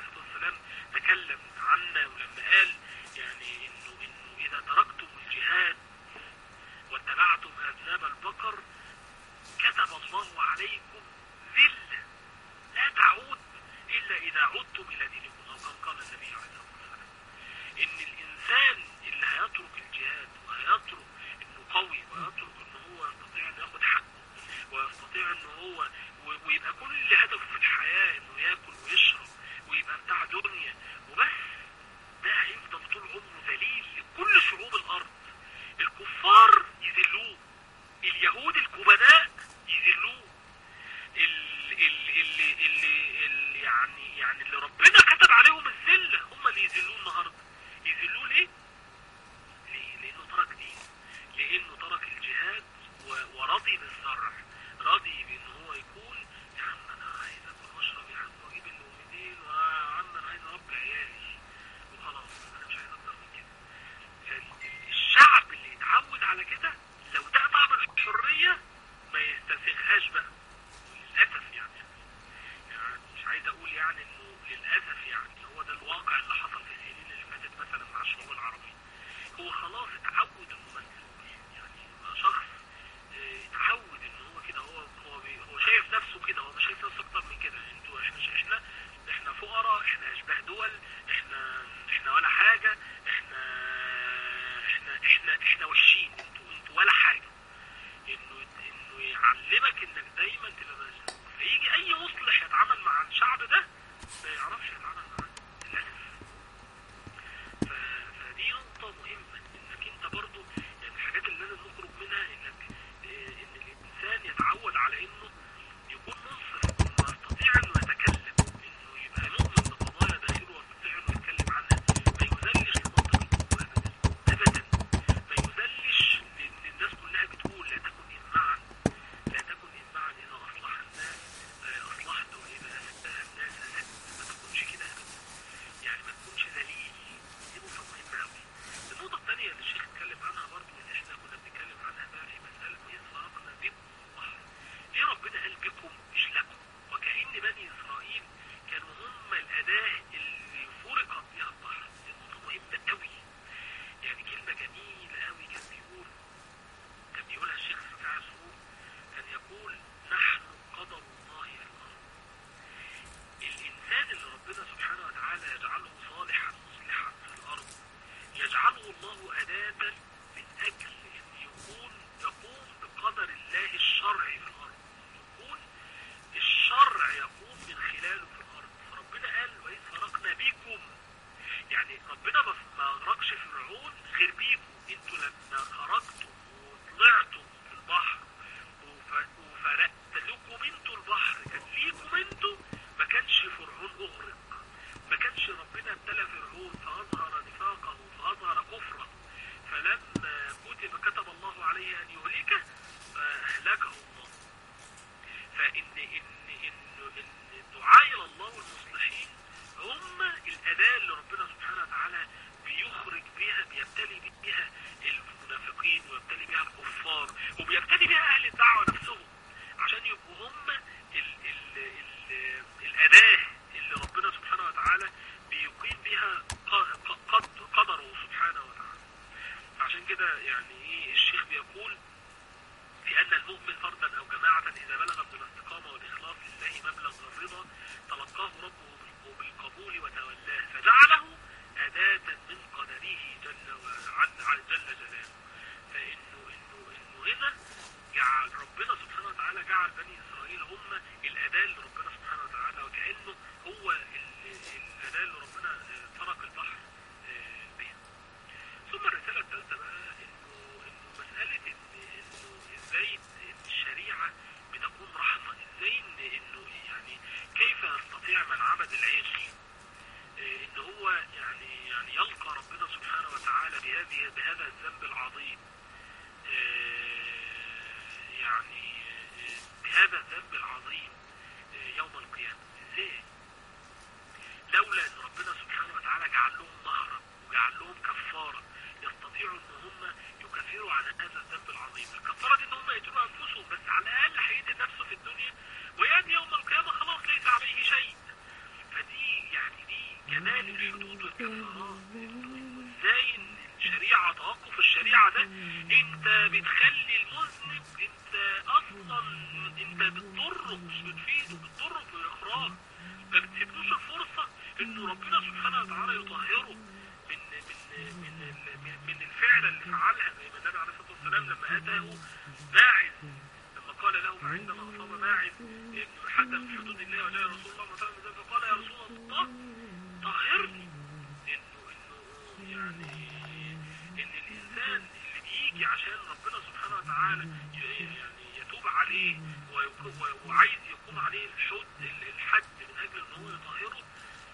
Speaker 1: وجعل لهم مخرج وجعل لهم كفاره يستطيعوا ان هم يكفروا عن هذا الذنب العظيم الكفاره دي ان هم يقتلوا انفسهم بس على الاقل هيقتل نفسه في الدنيا وياتي يوم القيامه خلاص ليس عليه شيء فدي يعني دي جمال الحدود والكفارات إنه ازاي ان الشريعه توقف الشريعه ده انت بتخلي المذنب انت اصلا انت بتضره مش بتفيده بتضره في الاخراج ما بتسيبلوش الفرصه انه ربنا سبحانه وتعالى يطهره من من من من, من الفعل اللي فعلها زي ما النبي عليه الصلاه والسلام لما اتاه ماعز لما قال له عندما اصاب ماعز انه حد من حدود الله وجاء رسول الله صلى الله عليه وسلم فقال يا رسول الله طهرني انه انه يعني ان الانسان اللي بيجي عشان ربنا سبحانه وتعالى ي- يعني يتوب عليه ويك- و- وعايز يقوم عليه الحد الحد من اجل ان هو يطهره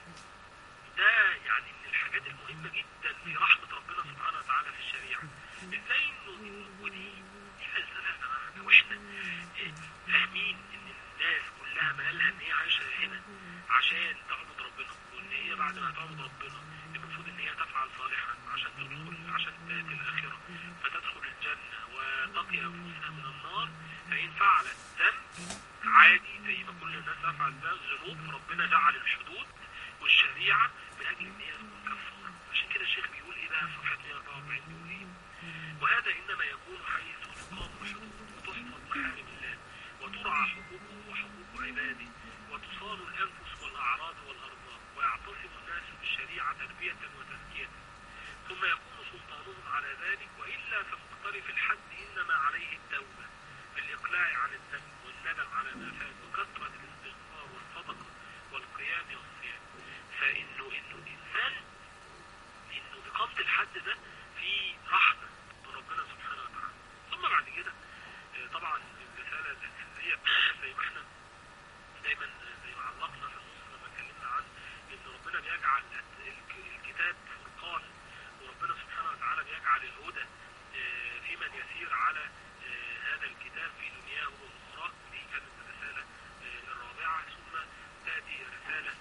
Speaker 1: ده يعني من الحاجات المهمة جدا في رحمة ربنا سبحانه وتعالى في الشريعة ازاي انه إنه- ودي دي فلسفة يا جماعة لو احنا إيه، فاهمين ان الناس كلها مالها ان هي عايشة هنا عشان تعبد ربنا وان هي بعد ما تعبد ربنا المفروض ان هي تفعل صالحا عشان تدخل عشان تأتي الآخرة فتدخل الجنة وتقي أنفسها من النار فإن فعلت ذنب عادي زي ما كل الناس تفعل ذنوب فربنا جعل الحدود والشريعة من أجل إن هي تكون كفارة عشان كده الشيخ بيقول إيه بقى في صفحة 144 بيقول إيه وهذا إنما يكون حيث تقام الحدود وتحفظ محارم الله وترعى حقوقه وحقوق عباده وتصان الأنفس والأعراض والأرضاء ويعتصم الناس بالشريعة تربية وتزكية ثم يكون سلطانهم على ذلك وإلا فمقترف الحد إنما عليه التوبة بالإقلاع عن الذنب والندم على ما فات وكثرة الاستغفار والصدقة والقيام والصيام فإنه إنه الإنسان إنه إقامة الحد ده في رحمة من ربنا سبحانه وتعالى ثم بعد كده آه، طبعا الرسالة الأساسية زي ما احنا دايما زي ما علقنا في النص لما اتكلمنا عن ان ربنا بيجعل الك- الكتاب فرقان وربنا سبحانه وتعالى بيجعل الهدى آه، في من يسير على آه، هذا الكتاب في دنياه واخراه دي كانت الرسالة آه، الرابعة ثم تأتي الرسالة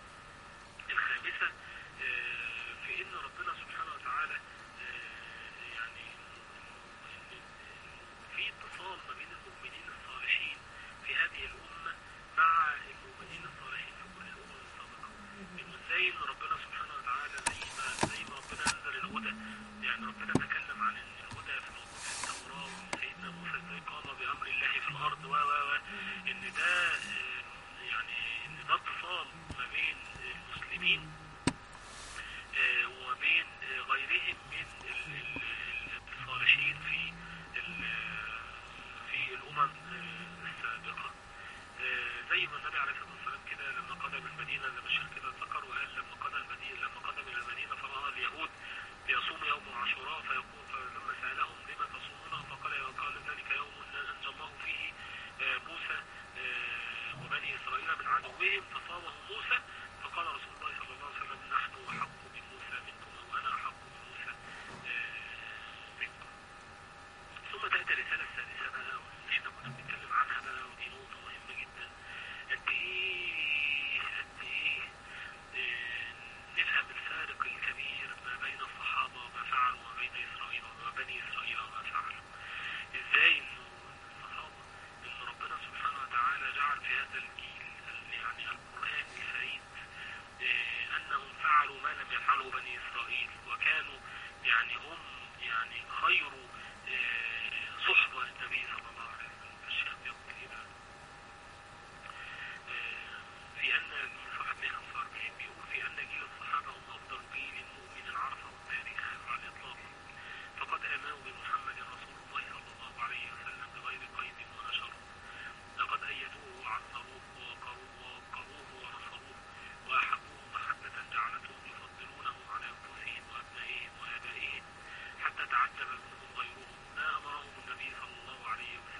Speaker 1: الخامسة آه، في ان ربنا سبحانه وتعالى آه، يعني إن- إن في اتصال ما بين المؤمنين الصالحين في هذه الأمة مع المؤمنين الصالحين في كل الأمم السابقة إنه إزاي إن ربنا سبحانه وتعالى زي ما زي ما ربنا أنزل الهدى يعني ربنا تكلم عن إن الهدى في موجود في التوراة وإن سيدنا موسى إزاي قام بأمر الله في الأرض و و و إن ده آه، يعني إن ده اتصال ما بين المسلمين آه، وما بين آه، غيرهم من ال- ال- ال- الصالحين في ال- في الأمم آه، السابقة آه، زي ما النبي عليه الصلاة والسلام كده لما قدم المدينة زي ما الشيخ كده ذكر وقال لما قدم المدينة لما قدم إلى المدينة فرأى اليهود بيصوم يوم عاشوراء فيقول فلما سألهم لما تصومونه فقال قال ذلك يوم أنجى الله فيه آه، موسى آه، وبني إسرائيل من عدوهم فصامه موسى فقال رسول الله صلى الله عليه وسلم نحن أحق بموسى منكم أو أنا أحق بموسى آه، منكم ثم تأتي الرسالة السادسة بقى واللي احنا كنا بنتكلم عنها بقى ودي نقطة مهمة جدا قد ايه قد ايه آه، نفهم الفارق الكبير ما بين الصحابة وما فعلوا وما بين إسرائيل وما بني إسرائيل وما فعلوا ازاي انه الصحابة ان ربنا سبحانه وتعالى جعل في هذا الجيل ال- يعني القرآن الفريد آه، انهم فعلوا ما لم يفعله بني اسرائيل وكانوا يعني هم يعني خير آه، صحبة للنبي صلى الله عليه وسلم الشيخ بيقول ايه بقى آه، في ان من صفحة 145 بيقول في ان جيل الصحابة هم افضل جيل مؤمن عرفه التاريخ على الاطلاق فقد امنوا بمحمد رسول الله صلى الله عليه وسلم بغير قيد ونشره لقد أيدوه وعزروه ووقروه ووقروه ونصروه وأحبوه محبة جعلتهم يفضلونه على أنفسهم وأبنائهم وآبائهم حتى تعجب منهم غيرهم ما أمرهم النبي صلى الله عليه وسلم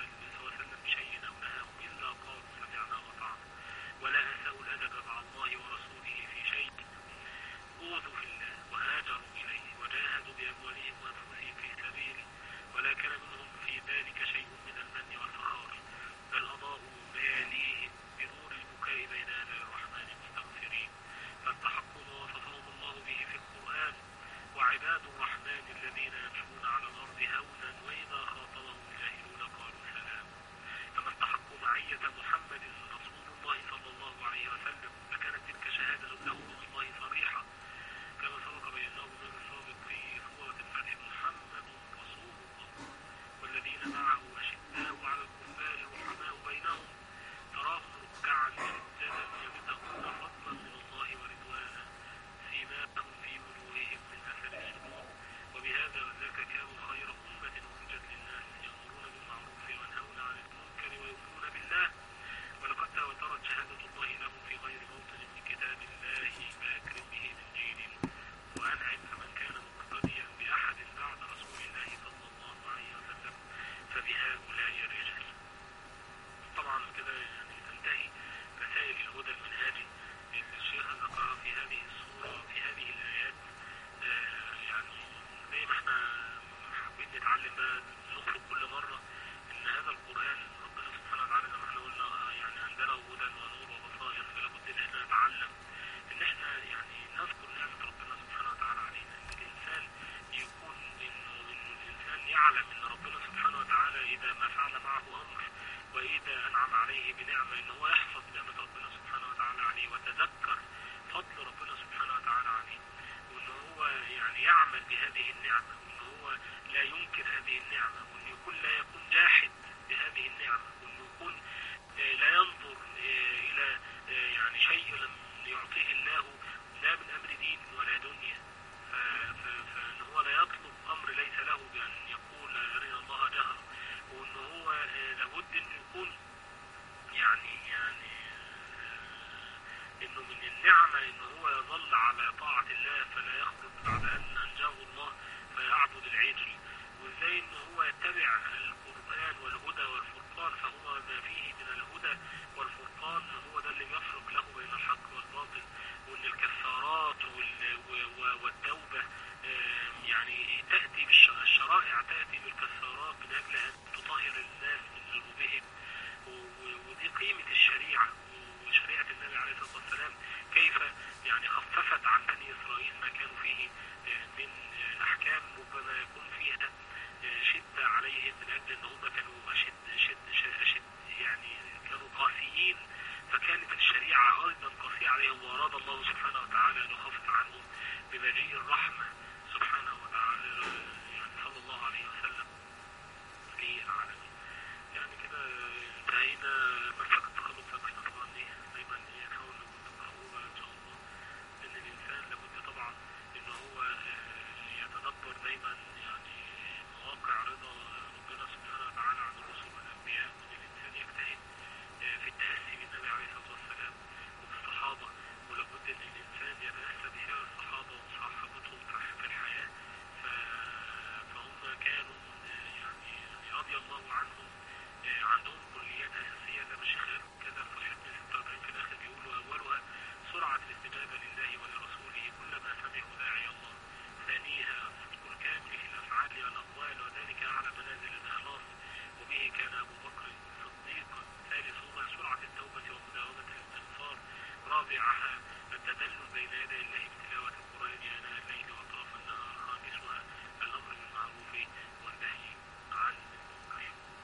Speaker 1: الله فلا يخرج بعد أن أنجاه الله فيعبد العجل وإزاي إن هو يتبع القرآن والهدى والفرقان فهو ما فيه من الهدى والفرقان هو ده اللي بيفرق له بين الحق والباطل وإن الكفارات وال- و- و- والتوبة آم، يعني تأتي بالش- الشرائع تأتي بالكفارات من أجل أن تطهر الناس من ذنوبهم و- و- ودي قيمة الشريعة وشريعة النبي عليه الصلاة والسلام كيف يعني خففت عن بني إسرائيل ما كانوا فيه آه، من آه، أحكام ربما يكون فيها آه، شدة عليهم من أجل أن هم كانوا أشد شد ش- أشد يعني كانوا قاسيين فكانت الشريعة أيضا قاسية عليهم وأراد الله سبحانه وتعالى أن يخفف عنهم بمجيء الرحمة سبحانه وتعالى يعني صلى الله عليه وسلم للعالمين يعني كده انتهينا مسلك التخلق فاحنا طبعا ايه دايما ايه نحاول نقرأوها ان شاء الله ان الانسان لابد طبعا ان هو آه، يتدبر دايما يعني مواقع رضا ربنا سبحانه وتعالى عن الرسل والانبياء وان الانسان يجتهد آه، في التأسي بالنبي عليه الصلاة والسلام وفي الصحابة ولابد ان الانسان يتأسى بفعل الصحابة ومصاحبتهم في الحياة ف- فهم كانوا آه، يعني رضي الله عنهم آه، عندهم كليات أساسية زي ما الشيخ قال كده في صفحة 46 في الآخر بيقولوا أولها سرعة الاستجابة لله ولرسوله كلما سمعوا داعي الله ثانيها الصدق الكامل في الأفعال والأقوال وذلك أعلى منازل الإخلاص وبه كان أبو بكر صديقا ثالثهما سرعة التوبة ومداومة الاستغفار رابعها التدلل بين يدي الله بتلاوة القرآن آناء الليل وأطراف النهار خامسها الأمر بالمعروف والنهي عن المنكر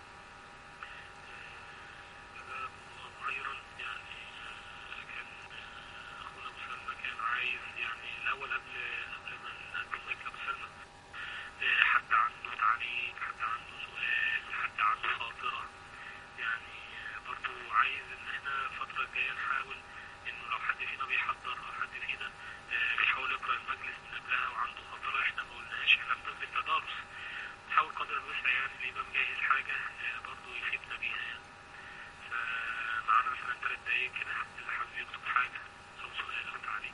Speaker 1: جزاكم الله خيرا يعني آه، كان آه، أخونا أبو سلمى كان عايز يعني الأول قبل قبل ما نقدم لك يا أبو سلمى آه، حد عنده تعليق حد عنده سؤال حد عنده خاطرة يعني آه، برضو عايز إن احنا الفترة الجاية نحاول إنه لو حد فينا بيحضر أو حد فينا آه، بيحاول يقرأ المجلس من قبلها وعنده خاطرة احنا ما قلناهاش احنا بنبدأ التدارس نحاول قدر الوسع يعني الإمام جاهز حاجة آه، برضو يفيدنا بيها يعني فمعانا مثلا ثلاث دقايق كده اللي حابب يكتب حاجة أو سؤال أو تعليق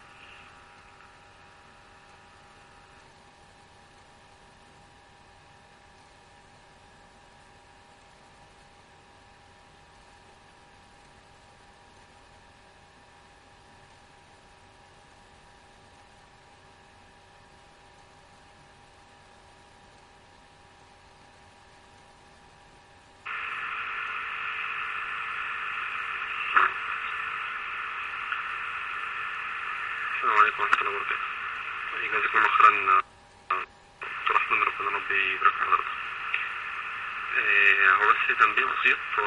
Speaker 2: السلام عليكم ورحمة الله وبركاته. جزاكم الله خيرا دكتور أحمد ربنا ربي يبارك في حضرتك. آه، هو بس تنبيه بسيط و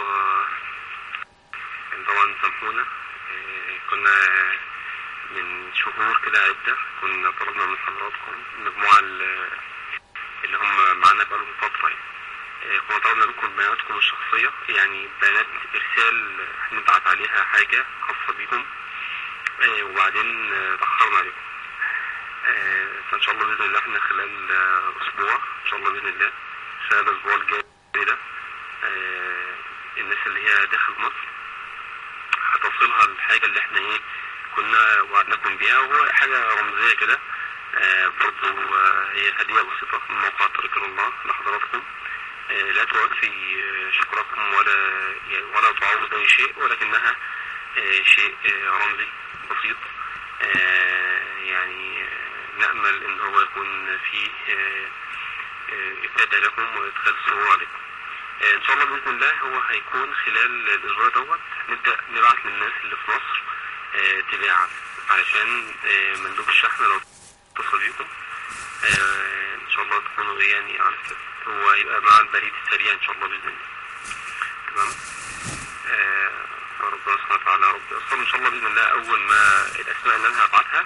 Speaker 2: يعني طبعا سامحونا آه، كنا من شهور كده عدة كنا طلبنا من حضراتكم المجموعة ال- اللي هم معانا بقالهم فترة يعني آه، كنا طلبنا منكم بياناتكم الشخصية يعني بيانات إرسال هنبعت عليها حاجة خاصة بيكم آه، وبعدين آه، تأخرنا عليكم آه، فإن شاء الله بإذن الله احنا خلال آه، أسبوع إن شاء الله بإذن الله خلال الأسبوع الجاي ده آه، الناس اللي هي داخل مصر هتوصلها الحاجة اللي احنا ايه كنا وعدناكم بيها وهو حاجة رمزية كده آه، برضو آه، هي هدية بسيطة من موقع طريق إلى الله لحضراتكم آه، لا توفي آه، شكركم ولا يعني ولا تعوض أي شيء ولكنها آه، شيء آه، رمزي بسيط آه، يعني آه، نأمل إن هو يكون فيه آه، آه، إفادة لكم وإدخال سرور عليكم آه، إن شاء الله بإذن الله هو هيكون خلال الأسبوع دوت نبدأ نبعت للناس اللي في مصر آه، تباعا علشان آه، مندوب الشحن لو اتصل بيكم آه، إن شاء الله تكونوا إيه يعني على السبت هو هيبقى مع البريد السريع إن شاء الله بإذن الله تمام آه، ربنا سبحانه وتعالى رب يوصل ان شاء الله باذن الله اول ما الاسماء اللي انا هبعتها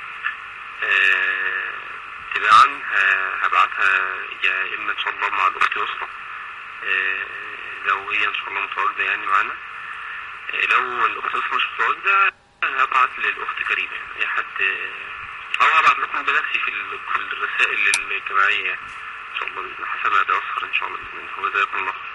Speaker 2: آه، تباعا آه، هبعتها يا اما ان شاء الله مع الاخت يسرا آه، لو هي ان شاء الله متواجده يعني معانا آه، لو الاخت يسرا مش متواجده هبعت للاخت كريمه يعني اي حد آه، او هبعت لكم بنفسي في ال- في الرسائل الجماعيه يعني ان شاء الله باذن الله حسب ما يتيسر ان شاء الله باذن الله وجزاكم الله خير